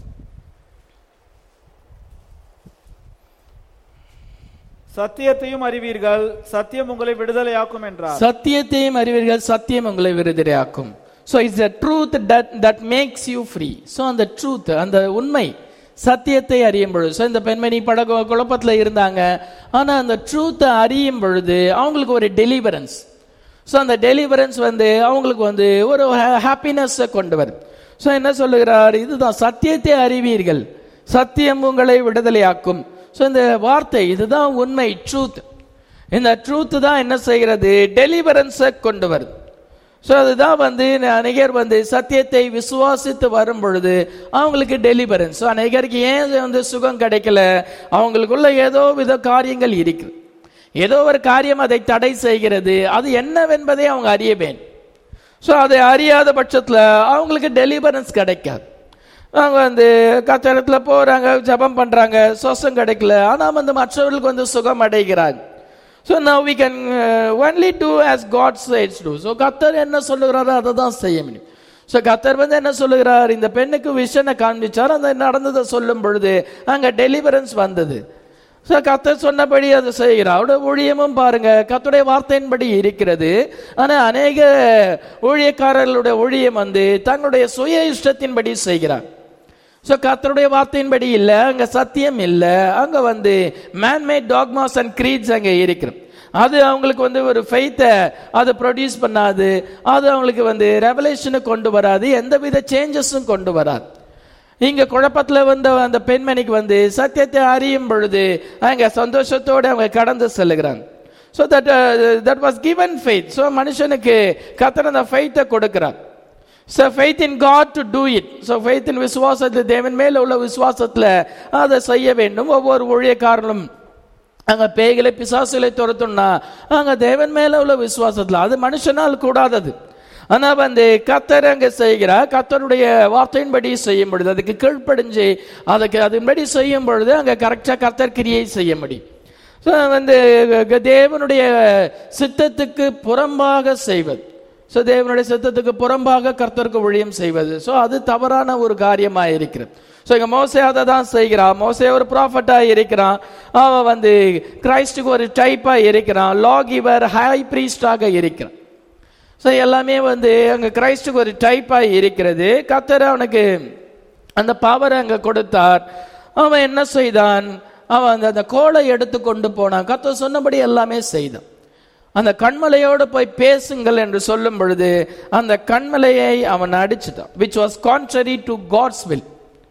Speaker 2: சத்தியத்தையும் அறிவீர்கள் சத்தியம் உங்களை விடுதலையாக்கும் என்றார்
Speaker 1: சத்தியத்தையும் அறிவீர்கள் சத்தியம் உங்களை விருதிரையாக்கும் so it's a truth that that makes you free so அந்த ட்ரூத் அந்த உண்மை சத்தியத்தை அறியும் பொழுது ஸோ இந்த பெண்மணி பட கு- குழப்பத்துல இருந்தாங்க ஆனா அந்த ட்ரூத்தை அறியும் பொழுது அவங்களுக்கு ஒரு டெலிவரன்ஸ் ஸோ அந்த டெலிவரன்ஸ் வந்து அவங்களுக்கு வந்து ஒரு ஹாப்பினஸ்ஸை கொண்டு வரும் ஸோ என்ன சொல்லுகிறார் இதுதான் சத்தியத்தை அறிவீர்கள் சத்தியம் உங்களை விடுதலையாக்கும் ஸோ இந்த வார்த்தை இதுதான் உண்மை ட்ரூத் இந்த ட்ரூத் தான் என்ன செய்கிறது டெலிவரன்ஸை கொண்டு வருது ஸோ அதுதான் வந்து அநேகர் வந்து சத்தியத்தை விசுவாசித்து வரும் பொழுது அவங்களுக்கு டெலிவரன்ஸ் ஸோ அநேகருக்கு ஏன் வந்து சுகம் கிடைக்கல அவங்களுக்குள்ள ஏதோ வித காரியங்கள் இருக்கு ஏதோ ஒரு காரியம் அதை தடை செய்கிறது அது என்னவென்பதை அவங்க அறிய வேண்டும் ஸோ அதை அறியாத பட்சத்தில் அவங்களுக்கு டெலிவரன்ஸ் கிடைக்காது அவங்க வந்து கத்திரத்துல போறாங்க ஜெபம் பண்றாங்க சுவாசம் கிடைக்கல ஆனால் வந்து மற்றவர்களுக்கு வந்து சுகம் அடைகிறாங்க so now we can only do as God சைட்ஸ் டூ ஸோ கத்தர் என்ன சொல்லுகிறாரோ அதை தான் செய்ய முடியும் ஸோ கத்தர் வந்து என்ன சொல்லுகிறார் இந்த பெண்ணுக்கு விஷனை காண்பிச்சார் அந்த நடந்ததை சொல்லும் பொழுது அங்கே டெலிவரன்ஸ் வந்தது ஸோ கத்தர் சொன்னபடி அதை செய்கிறார் அவருடைய ஊழியமும் பாருங்க கத்துடைய வார்த்தையின்படி இருக்கிறது ஆனால் அநேக ஊழியக்காரர்களுடைய ஊழியம் வந்து தங்களுடைய சுய இஷ்டத்தின்படி செய்கிறார் ஸோ கத்தருடைய வார்த்தையின்படி இல்லை அங்கே சத்தியம் இல்லை அங்கே வந்து மேன்மேட் டாக்மாஸ் அண்ட் க்ரீட்ஸ் அங்கே இருக்கிறோம் அது அவங்களுக்கு வந்து ஒரு ஃபெய்த்தை அது ப்ரொடியூஸ் பண்ணாது அது அவங்களுக்கு வந்து ரெவலேஷனை கொண்டு வராது எந்தவித சேஞ்சஸும் கொண்டு வராது இங்க குழப்பத்துல வந்த அந்த பெண்மணிக்கு வந்து சத்தியத்தை அறியும் பொழுது அங்க சந்தோஷத்தோடு அவங்க கடந்து செல்லுகிறாங்க so that that was given faith so மனுஷனுக்கு கத்தர் அந்த ஃபெய்த்தை கொடுக்கிறார் so faith in God to do it so faith in விசுவாசத்தில் தேவன் மேல உள்ள விசுவாசத்தில் அதை செய்ய வேண்டும் ஒவ்வொரு ஊழியக்காரனும் அங்க பேய்களை பிசாசுகளை துரத்தும்னா அங்க தேவன் மேல உள்ள விசுவாசத்தில் அது மனுஷனால் கூடாதது ஆனா வந்து கத்தர் அங்க செய்கிறார் கத்தருடைய வார்த்தையின்படி செய்யும் பொழுது அதுக்கு கீழ்ப்படிஞ்சு அதுக்கு அதன்படி செய்யும் பொழுது அங்க கரெக்டா கத்தர் கிரியை செய்ய முடியும் So, வந்து தேவனுடைய சித்தத்துக்கு புறம்பாக செய்வது ஸோ தேவனுடைய சித்தத்துக்கு புறம்பாக கர்த்தருக்கு ஊழியம் செய்வது ஸோ அது தவறான ஒரு காரியமாக இருக்கிறது ஸோ இங்கே மோசே அதை தான் செய்கிறான் மோசே ஒரு ப்ராஃபட்டாக இருக்கிறான் அவன் வந்து கிரைஸ்டுக்கு ஒரு டைப்பாக இருக்கிறான் லா கிவர் ஹை ப்ரீஸ்டாக இருக்கிறான் ஸோ எல்லாமே வந்து அங்கே கிரைஸ்டுக்கு ஒரு டைப்பாக இருக்கிறது கத்தர் அவனுக்கு அந்த பவரை அங்கே கொடுத்தார் அவன் என்ன செய்தான் அவன் அந்த அந்த கோலை எடுத்து கொண்டு போனான் கத்தர் சொன்னபடி எல்லாமே செய்தான் அந்த கண்மலையோடு போய் பேசுங்கள் என்று சொல்லும் பொழுது அந்த கண்மலையை அவன் அடிச்சுட்டான் which was contrary to God's will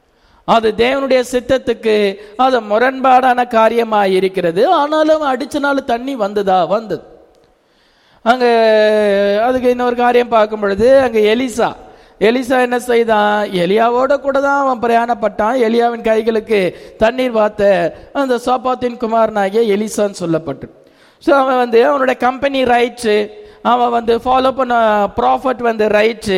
Speaker 1: அது தேவனுடைய சித்தத்துக்கு அது முரண்பாடான காரியமாக இருக்கிறது ஆனாலும் அடிச்சனால தண்ணி வந்ததா வந்தது அங்க அதுக்கு இன்னொரு காரியம் பார்க்கும் பொழுது அங்க எலிசா எலிசா என்ன செய்தான் எலியாவோட கூட தான் அவன் பிரயாணப்பட்டான் எலியாவின் கைகளுக்கு தண்ணீர் வார்த்த அந்த சாப்பாத்தின் குமாரனாகிய எலிசான்னு சொல்லப்பட்டு ஸோ அவன் வந்து அவனுடைய கம்பெனி ரைட்ஸு அவன் வந்து ஃபாலோ பண்ண ப்ராஃபட் வந்து ரைட்ஸு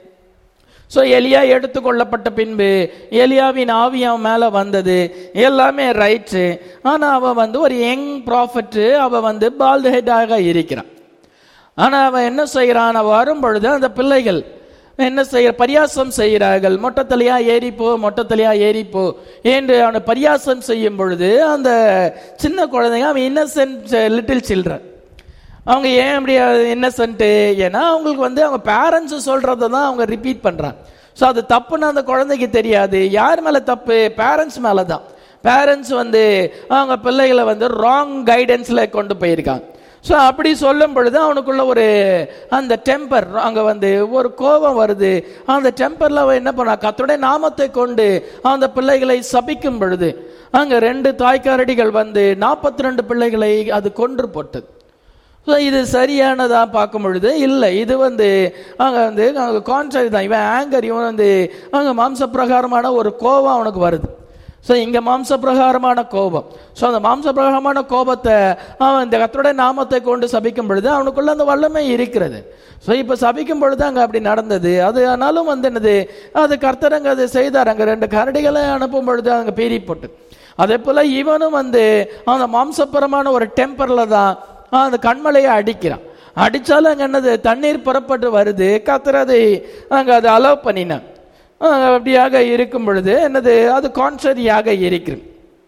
Speaker 1: ஸோ எலியா எடுத்துக்கொள்ளப்பட்ட பின்பு எலியாவின் ஆவி அவன் மேலே வந்தது எல்லாமே ரைட்டு ஆனால் அவன் வந்து ஒரு யங் ப்ராஃபட்டு அவன் வந்து பால்டு ஹெட்டாக இருக்கிறான் ஆனால் அவன் என்ன செய்கிறான் அவன் வரும் பொழுது அந்த பிள்ளைகள் என்ன செய்ய பரியாசம் செய்கிறார்கள் மொட்டத்தலையா ஏறிப்போ மொட்டத்தலையா ஏறிப்போ என்று அவனை பரியாசம் செய்யும் பொழுது அந்த சின்ன குழந்தைங்க அவன் இன்னசென்ட் லிட்டில் சில்ட்ரன் அவங்க ஏன் அப்படி இன்னசென்ட்டு ஏன்னா அவங்களுக்கு வந்து அவங்க பேரண்ட்ஸ் சொல்றதை தான் அவங்க ரிப்பீட் பண்றாங்க ஸோ அது தப்புன்னு அந்த குழந்தைக்கு தெரியாது யார் மேல தப்பு பேரண்ட்ஸ் மேல தான் பேரண்ட்ஸ் வந்து அவங்க பிள்ளைகளை வந்து ராங் கைடன்ஸ்ல கொண்டு போயிருக்காங்க ஸோ அப்படி சொல்லும் பொழுது அவனுக்குள்ள ஒரு அந்த டெம்பர் அங்க வந்து ஒரு கோபம் வருது அந்த டெம்பர்ல அவன் என்ன பண்ணா கத்தோடைய நாமத்தை கொண்டு அந்த பிள்ளைகளை சபிக்கும் பொழுது அங்க ரெண்டு தாய்க்காரடிகள் வந்து நாற்பத்தி ரெண்டு பிள்ளைகளை அது கொன்று போட்டது ஸோ இது சரியானதா பார்க்கும் பொழுது இல்லை இது வந்து அங்கே வந்து அங்கே கான்ட்ராக்ட் தான் இவன் ஆங்கர் இவன் வந்து அங்கே மாம்ச பிரகாரமான ஒரு கோபம் அவனுக்கு வருது ஸோ இங்கே மாம்ச பிரகாரமான கோபம் ஸோ அந்த மாம்ச பிரகாரமான கோபத்தை அவன் இந்த கத்தருடைய நாமத்தை கொண்டு சபிக்கும் பொழுது அவனுக்குள்ள அந்த வல்லமை இருக்கிறது ஸோ இப்போ சபிக்கும் பொழுது அங்கே அப்படி நடந்தது அது ஆனாலும் வந்து என்னது அது கர்த்தர் அங்கே அது செய்தார் அங்கே ரெண்டு கரடிகளை அனுப்பும் பொழுது அங்கே பீறி போட்டு அதே போல இவனும் வந்து அந்த மாம்சபரமான ஒரு டெம்பர்ல தான் அந்த கண்மலையை அடிக்கிறான் அடிச்சாலும் அங்க என்னது தண்ணீர் புறப்பட்டு வருது கத்தர் அதை அங்க அதை அலோவ் பண்ணினான் அஹ் அப்படியாக இருக்கும் பொழுது என்னது அது கான்ட்ரரியாக இருக்கிறது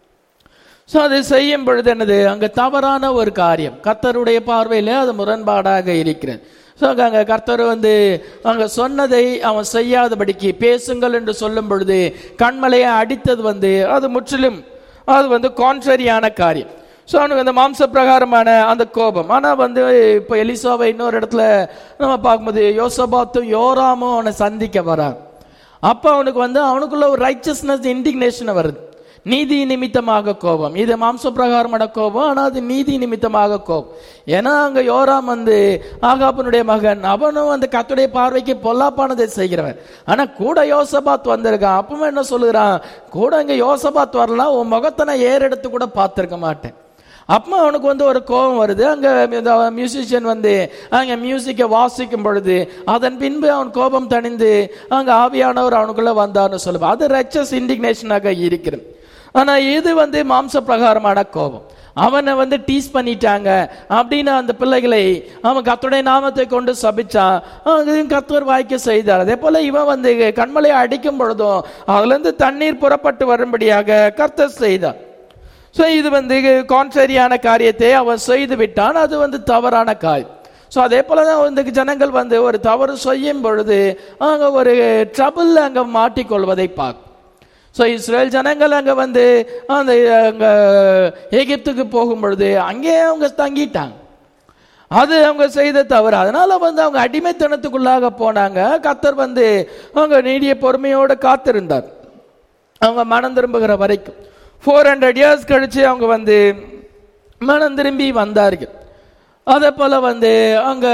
Speaker 1: ஸோ அது செய்யும் பொழுது என்னது அங்க தவறான ஒரு காரியம் கர்த்தருடைய பார்வையில அது முரண்பாடாக இருக்கிறது ஸோ அங்க கர்த்தர் வந்து அங்க சொன்னதை அவன் செய்யாதபடிக்கு பேசுங்கள் என்று சொல்லும் பொழுது கண்மலையை அடித்தது வந்து அது முற்றிலும் அது வந்து கான்ட்ரரியான காரியம் ஸோ அவனுக்கு அந்த மாம்ச பிரகாரமான அந்த கோபம் ஆனால் வந்து இப்போ எலிசாவை இன்னொரு இடத்துல நம்ம பார்க்கும்போது யோசபாத்தும் யோராமும் அவனை சந்திக்க வரான் அப்போ அவனுக்கு வந்து அவனுக்குள்ள ஒரு ரைச்சஸ்னஸ் இன்டிக்னேஷன் வருது நீதி நிமித்தமாக கோபம் இது மாம்ச பிரகாரமான கோபம் ஆனால் அது நீதி நிமித்தமாக கோபம் ஏன்னா அங்க யோராம் வந்து ஆகாப்பனுடைய மகன் அவனும் அந்த கத்துடைய பார்வைக்கு பொல்லாப்பானதை செய்கிறவன் ஆனா கூட யோசபாத் வந்திருக்கான் அப்பவும் என்ன சொல்லுகிறான் கூட இங்க யோசபாத் வரலாம் உன் முகத்தை நான் ஏறெடுத்து கூட பார்த்திருக்க மாட்டேன் அப்போ அவனுக்கு வந்து ஒரு கோபம் வருது அங்க மியூசிஷியன் வந்து அங்க மியூசிக்கை வாசிக்கும் பொழுது அதன் பின்பு அவன் கோபம் தணிந்து அங்க ஆவியானவர் அவனுக்குள்ள வந்தார்னு சொல்லுவான் அது ரச்சஸ் இண்டிக்னேஷனாக இருக்கிறது ஆனா இது வந்து மாம்ச பிரகாரமான கோபம் அவனை வந்து டீஸ் பண்ணிட்டாங்க அப்படின்னு அந்த பிள்ளைகளை அவன் கத்துடைய நாமத்தை கொண்டு சபிச்சான் அதையும் கத்தர் வாய்க்க செய்தார் அதே போல இவன் வந்து கண்மலையை அடிக்கும் பொழுதும் அதுல இருந்து தண்ணீர் புறப்பட்டு வரும்படியாக கர்த்தர் செய்தார் ஸோ இது வந்து கான்ட்ரரியான காரியத்தை அவன் செய்து விட்டான் அது வந்து தவறான காரியம் ஸோ அதே போல தான் இந்த ஜனங்கள் வந்து ஒரு தவறு செய்யும் பொழுது அங்கே ஒரு ட்ரபிள் அங்கே மாட்டிக்கொள்வதை பார்க்கும் ஸோ இஸ்ரேல் ஜனங்கள் அங்கே வந்து அந்த அங்கே எகிப்துக்கு போகும் பொழுது அங்கேயே அவங்க தங்கிட்டாங்க அது அவங்க செய்த தவறு அதனால வந்து அவங்க அடிமைத்தனத்துக்குள்ளாக போனாங்க கத்தர் வந்து அவங்க நீடிய பொறுமையோடு காத்திருந்தார் அவங்க மனம் திரும்புகிற வரைக்கும் ஃபோர் ஹண்ட்ரட் இயர்ஸ் கழிச்சு அவங்க வந்து மனம் திரும்பி வந்தார்கள் அதே போல வந்து அங்க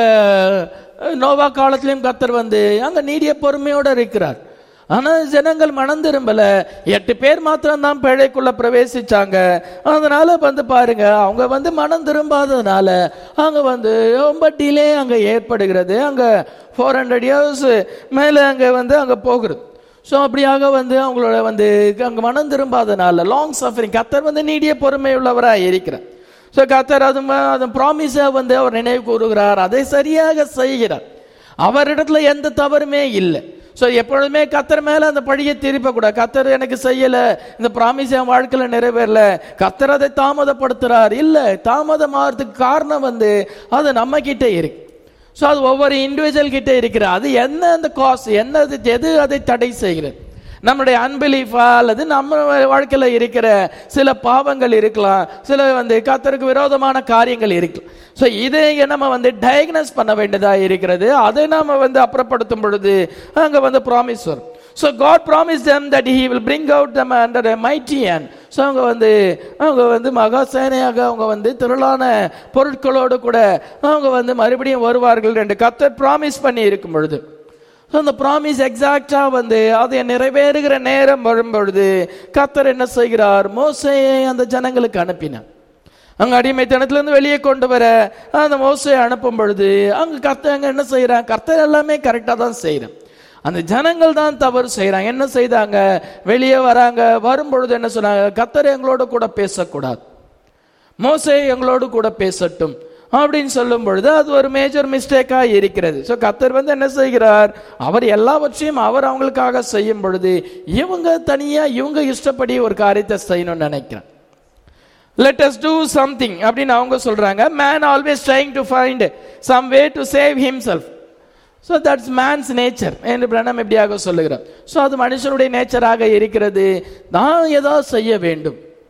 Speaker 1: நோவா காலத்திலையும் கத்தர் வந்து அங்க நீடிய பொறுமையோட இருக்கிறார் ஆனா ஜனங்கள் மனம் திரும்பல எட்டு பேர் மாத்திரம் தான் பிழைக்குள்ள பிரவேசிச்சாங்க அதனால வந்து பாருங்க அவங்க வந்து மனம் திரும்பாததுனால அங்க வந்து ரொம்ப டிலே அங்க ஏற்படுகிறது அங்க ஃபோர் ஹண்ட்ரட் இயர்ஸ் மேல அங்க வந்து அங்க போகிறது ஸோ அப்படியாக வந்து அவங்களோட வந்து அங்கே மனம் திரும்பாதனால லாங் சஃபரிங் கத்தர் வந்து நீடிய பொறுமை உள்ளவராக இருக்கிறார் ஸோ கத்தர் அது அது ப்ராமிஸை வந்து அவர் நினைவு கூறுகிறார் அதை சரியாக செய்கிறார் அவரிடத்துல எந்த தவறுமே இல்லை ஸோ எப்பொழுதுமே கத்தர் மேல அந்த பழியை திருப்பக்கூடாது கத்தர் எனக்கு செய்யல இந்த ப்ராமிஸ் என் வாழ்க்கையில நிறைவேறல கத்தர் அதை தாமதப்படுத்துறார் இல்ல தாமதம் ஆகிறதுக்கு காரணம் வந்து அது நம்ம கிட்ட இருக்கு ஸோ அது ஒவ்வொரு இண்டிவிஜுவல் கிட்ட இருக்கிற அது என்ன அந்த காஸ் என்ன அது எது அதை தடை செய்கிறது நம்முடைய அன்பிலீஃபா அல்லது நம்ம வாழ்க்கையில இருக்கிற சில பாவங்கள் இருக்கலாம் சில வந்து கத்தருக்கு விரோதமான காரியங்கள் இருக்கலாம் ஸோ இதை நம்ம வந்து டயக்னஸ் பண்ண வேண்டியதா இருக்கிறது அதை நாம வந்து அப்புறப்படுத்தும் பொழுது அங்க வந்து ப்ராமிஸ் வரும் so God promise them that he will bring out them under a mighty hand so அவங்க வந்து அவங்க வந்து மகா சேனையாக அவங்க வந்து திரளான பொருட்களோடு கூட அவங்க வந்து மறுபடியும் வருவார்கள் என்று கத்தர் ப்ராமிஸ் பண்ணி இருக்கும் பொழுது ஸோ அந்த ப்ராமிஸ் எக்ஸாக்டா வந்து அதை நிறைவேறுகிற நேரம் வரும் பொழுது கத்தர் என்ன செய்கிறார் மோசையை அந்த ஜனங்களுக்கு அனுப்பினார் அங்க அடிமைத்தனத்திலிருந்து வெளியே கொண்டு வர அந்த மோசையை அனுப்பும் பொழுது அங்க கர்த்தர் அங்க என்ன செய்யறான் கர்த்தர் எல்லாமே கரெக்டா தான் செய்யறான் அந்த ஜனங்கள் தான் தவறு செய்யறாங்க என்ன செய்தாங்க வெளியே வராங்க வரும் பொழுது என்ன சொன்னாங்க கத்தர் எங்களோட கூட பேசக்கூடாது மோசே எங்களோடு கூட பேசட்டும் அப்படின்னு சொல்லும் பொழுது அது ஒரு மேஜர் மிஸ்டேக்கா இருக்கிறது ஸோ கத்தர் வந்து என்ன செய்கிறார் அவர் எல்லாவற்றையும் அவர் அவங்களுக்காக செய்யும் பொழுது இவங்க தனியா இவங்க இஷ்டப்படி ஒரு காரியத்தை செய்யணும்னு நினைக்கிறேன் லெட் அஸ் டூ சம்திங் அப்படின்னு அவங்க சொல்றாங்க man always trying to find some way to save himself so that's man's nature என்று பிரணம் எப்படியாக சொல்லுகிறார் ஸோ அது மனுஷனுடைய நேச்சராக இருக்கிறது நான் ஏதாவது செய்ய வேண்டும்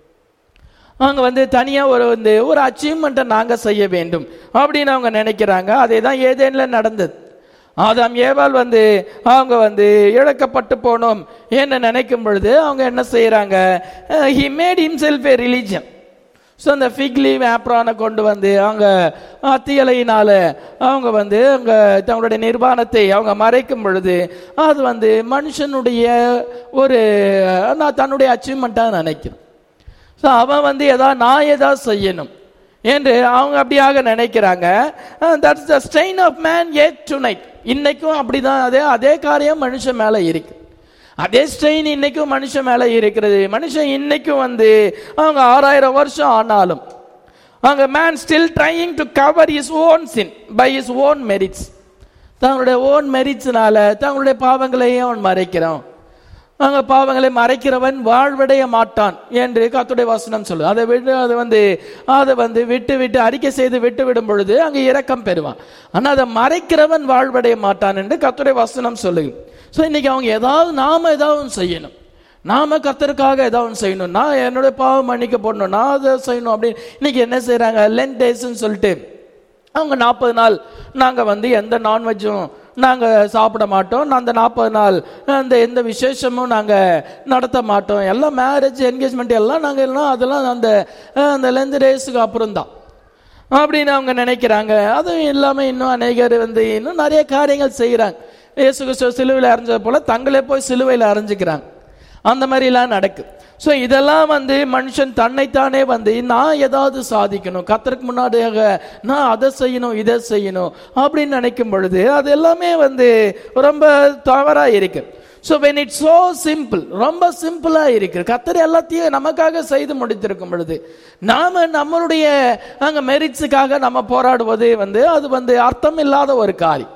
Speaker 1: அவங்க வந்து தனியா ஒரு வந்து ஒரு அச்சீவ்மெண்ட்டை நாங்க செய்ய வேண்டும் அப்படின்னு அவங்க நினைக்கிறாங்க அதே தான் ஏதேன்ல நடந்தது ஆதாம் ஏவாள் வந்து அவங்க வந்து இழக்கப்பட்டு போனோம் என்ன நினைக்கும் பொழுது அவங்க என்ன செய்யறாங்க he made himself a religion so the fig leave ஆப்ரானை கொண்டு வந்து அவங்க அத்தியலையினால அவங்க வந்து அவங்க தங்களுடைய நிர்வாணத்தை அவங்க மறைக்கும் பொழுது அது வந்து மனுஷனுடைய ஒரு நான் தன்னுடைய அச்சீவ்மெண்ட்டாக நினைக்கிறேன் ஸோ அவன் வந்து ஏதாவது நான் ஏதாவது செய்யணும் என்று அவங்க அப்படியாக நினைக்கிறாங்க that's the strain of man yet tonight இன்னைக்கும் அப்படிதான் அதே அதே காரியம் மனுஷன் மேல இருக்கு அதே ஸ்ட்ரெயின் இன்னைக்கும் மனுஷன் மேல இருக்கிறது மனுஷன் இன்னைக்கும் வந்து அவங்க ஆறாயிரம் வருஷம் ஆனாலும் அவங்க man still trying to cover his own sin by his own merits தங்களுடைய ஓன் மெரிட்ஸ்னால தங்களுடைய பாவங்களையும் அவன் மறைக்கிறான் அவங்க பாவங்களை மறைக்கிறவன் வாழ்வடைய மாட்டான் என்று கத்துடைய வசனம் சொல்லு அதை விட்டு அதை வந்து அதை வந்து விட்டு விட்டு அறிக்கை செய்து விட்டு விடும் பொழுது அங்கே இரக்கம் பெறுவான் ஆனா அதை மறைக்கிறவன் வாழ்வடைய மாட்டான் என்று கத்துடைய வசனம் சொல்லுது ஸோ இன்னைக்கு அவங்க ஏதாவது நாம ஏதாவது செய்யணும் நாம கத்தருக்காக ஏதாவது செய்யணும் நான் என்னுடைய பாவம் மன்னிக்க போடணும் நான் அதை செய்யணும் அப்படின்னு இன்னைக்கு என்ன செய்றாங்க லென் டேஸ்ன்னு சொல்லிட்டு அவங்க நாற்பது நாள் நாங்கள் வந்து எந்த நான்வெஜ்ஜும் நாங்கள் சாப்பிட மாட்டோம் அந்த நாற்பது நாள் அந்த எந்த விசேஷமும் நாங்கள் நடத்த மாட்டோம் எல்லாம் மேரேஜ் என்கேஜ்மெண்ட் எல்லாம் நாங்கள் எல்லாம் அதெல்லாம் அந்த அந்த லெந்து டேஸுக்கு அப்புறம் தான் அப்படின்னு அவங்க நினைக்கிறாங்க அதுவும் இல்லாமல் இன்னும் அநேகர் வந்து இன்னும் நிறைய காரியங்கள் செய்கிறாங்க இயேசு கிறிஸ்துவ சிலுவையில் அரைஞ்சது போல தங்களே போய் சிலுவையில் அரைஞ்சிக்கிறாங்க அந்த மாதிரிலாம் நடக்கு ஸோ இதெல்லாம் வந்து மனுஷன் தன்னைத்தானே வந்து நான் ஏதாவது சாதிக்கணும் கத்தருக்கு முன்னாடியாக நான் அதை செய்யணும் இதை செய்யணும் அப்படின்னு நினைக்கும் பொழுது அது எல்லாமே வந்து ரொம்ப தவறா இருக்கு so when it's so simple ரொம்ப சிம்பிளா இருக்கு கத்தர் எல்லாத்தையும் நமக்காக செய்து முடித்திருக்கும் பொழுது நாம நம்மளுடைய அங்க மெரிட்ஸுக்காக நம்ம போராடுவது வந்து அது வந்து அர்த்தம் இல்லாத ஒரு காரியம்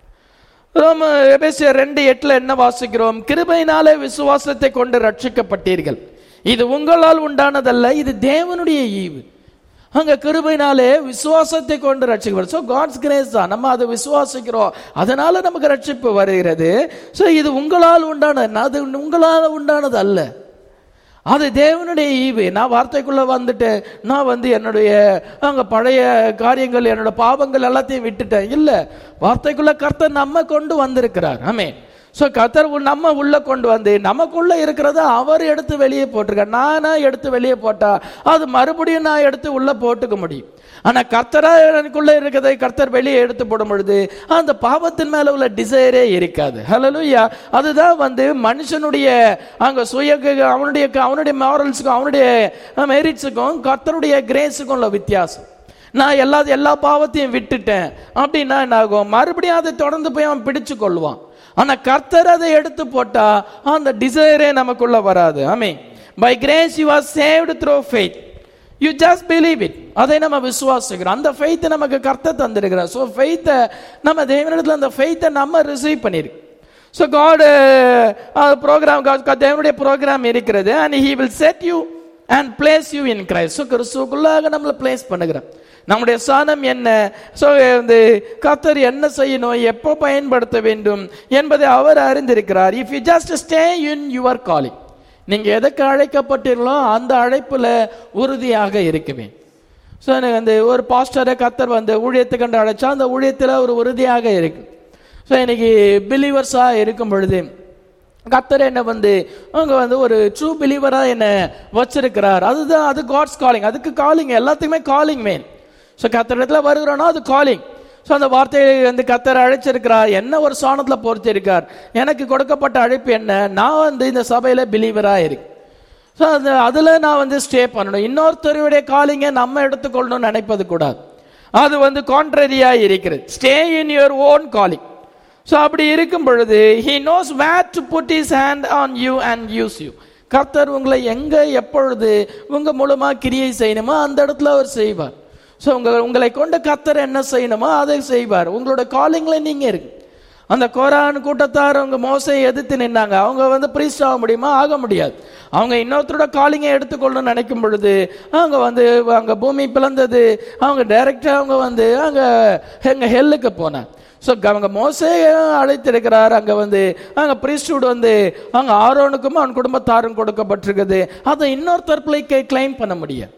Speaker 1: ரோம எபேசியர் ரெண்டு எட்டுல என்ன வாசிக்கிறோம் கிருபையினாலே விசுவாசத்தை கொண்டு ரட்சிக்கப்பட்டீர்கள் இது உங்களால் உண்டானதல்ல இது தேவனுடைய ஈவு அங்க கிருபையினாலே விசுவாசத்தை கொண்டு ரட்சிக்கப்படும் ஸோ காட்ஸ் கிரேஸ் தான் நம்ம அதை விசுவாசிக்கிறோம் அதனால நமக்கு ரட்சிப்பு வருகிறது ஸோ இது உங்களால் உண்டானது அது உங்களால் உண்டானது அல்ல அது தேவனுடைய ஈவு நான் வார்த்தைக்குள்ள வந்துட்டு நான் வந்து என்னுடைய அங்க பழைய காரியங்கள் என்னோட பாவங்கள் எல்லாத்தையும் விட்டுட்டேன் இல்ல வார்த்தைக்குள்ள கர்த்தர் நம்ம கொண்டு வந்திருக்கிறார் ஆமே ஸோ கர்த்தர் உள்- நம்ம உள்ள கொண்டு வந்து நமக்குள்ள இருக்கிறத அவர் எடுத்து வெளியே போட்டிருக்கார் நானா எடுத்து வெளியே போட்டா அது மறுபடியும் நான் எடுத்து உள்ள போட்டுக்க முடியும் ஆனா கர்த்தரா எனக்குள்ள இருக்கிறதை கர்த்தர் வெளியே எடுத்து போடும் பொழுது அந்த பாவத்தின் மேல உள்ள டிசைரே இருக்காது ஹalleluya அதுதான் வந்து மனுஷனுடைய அங்க சுய அவனுடைய அவனுடைய மாரல்ஸுக்கும் அவனுடைய மெரிட்ஸுக்கும் கர்த்தருடைய கிரேஸுக்கும் உள்ள வித்தியாசம் நான் எல்லா எல்லா பாவத்தையும் விட்டுட்டேன் அப்படின்னா என்ன ஆகும் மறுபடியும் அதை தொடர்ந்து போய் அவன் பிடிச்சு கொள்வான் ஆனா கர்த்தர் அதை எடுத்து போட்டா அந்த டிசைரே நமக்குள்ள வராது ஆமே by grace you are saved through faith you just believe it அதை நம்ம விசுவாசிக்கிறோம் அந்த ஃபெய்த் நமக்கு கர்த்தர் தந்திருக்கிறார் ஸோ ஃபெய்த்தை நம்ம தேவனிடத்துல அந்த ஃபெய்த்தை நம்ம ரிசீவ் பண்ணிருக்கு ஸோ காட் ப்ரோக்ராம் தேவனுடைய ப்ரோக்ராம் இருக்கிறது and he will set you and place you in Christ so கிறிஸ்துக்குள்ளாக நம்மளை பிளேஸ் பண்ணுகிறோம் நம்முடைய சாணம் என்ன ஸோ வந்து கர்த்தர் என்ன செய்யணும் எப்போ பயன்படுத்த வேண்டும் என்பதை அவர் அறிந்திருக்கிறார் if you just stay in your calling நீங்க எதுக்கு அழைக்கப்பட்டீர்களோ அந்த அழைப்புல உறுதியாக இருக்குமே ஸோ எனக்கு வந்து ஒரு பாஸ்டரை கத்தர் வந்து ஊழியத்துக்கு கண்டு அழைச்சா அந்த ஊழியத்தில் ஒரு உறுதியாக இருக்கு ஸோ இன்னைக்கு பிலீவர்ஸாக இருக்கும் பொழுது கத்தர் என்ன வந்து அவங்க வந்து ஒரு ட்ரூ பிலீவரா என்ன வச்சிருக்கிறார் அதுதான் அது காட்ஸ் காலிங் அதுக்கு காலிங் எல்லாத்துக்குமே காலிங் மேன் ஸோ கத்தரிடத்துல வருகிறோன்னா அது காலிங் ஸோ அந்த வார்த்தையை வந்து கத்தர் அழைச்சிருக்கிறார் என்ன ஒரு சாணத்தில் பொறுத்திருக்கார் எனக்கு கொடுக்கப்பட்ட அழைப்பு என்ன நான் வந்து இந்த சபையில பிலீவராக இருக்கு ஸோ அது அதில் நான் வந்து ஸ்டே பண்ணணும் இன்னொருத்தருடைய காலிங்கை நம்ம எடுத்துக்கொள்ளணும்னு நினைப்பது கூடாது அது வந்து கான்ட்ரரியா இருக்கிறது stay in your own calling so அப்படி இருக்கும் பொழுது he knows where to put his hand on you and use you கர்த்தர் உங்களை எங்க எப்பொழுது உங்க மூலமா கிரியை செய்யணுமோ அந்த இடத்துல அவர் செய்வார் ஸோ உங்க உங்களை கொண்டு கர்த்தர் என்ன செய்யணுமோ அதை செய்வார் உங்களோட காலிங்ல நீங்க இருக்கு அந்த கோரான் கூட்டத்தார் அவங்க மோசையை எதிர்த்து நின்னாங்க அவங்க வந்து பிரீஸ்ட் ஆக முடியுமா ஆக முடியாது அவங்க இன்னொருத்தரோட காலிங்கை எடுத்துக்கொள்ளணும்னு நினைக்கும் பொழுது அவங்க வந்து அங்க பூமி பிளந்தது அவங்க டைரக்டா அவங்க வந்து அங்க எங்க ஹெல்லுக்கு போனாங்க ஸோ அவங்க மோசையை அழைத்திருக்கிறார் அங்க வந்து அங்க பிரீஸ்டுட் வந்து அங்க ஆரோனுக்கும் அவன் குடும்பத்தாரும் கொடுக்கப்பட்டிருக்குது அதை இன்னொருத்தர் பிள்ளைக்கு கிளைம் பண்ண முடியாது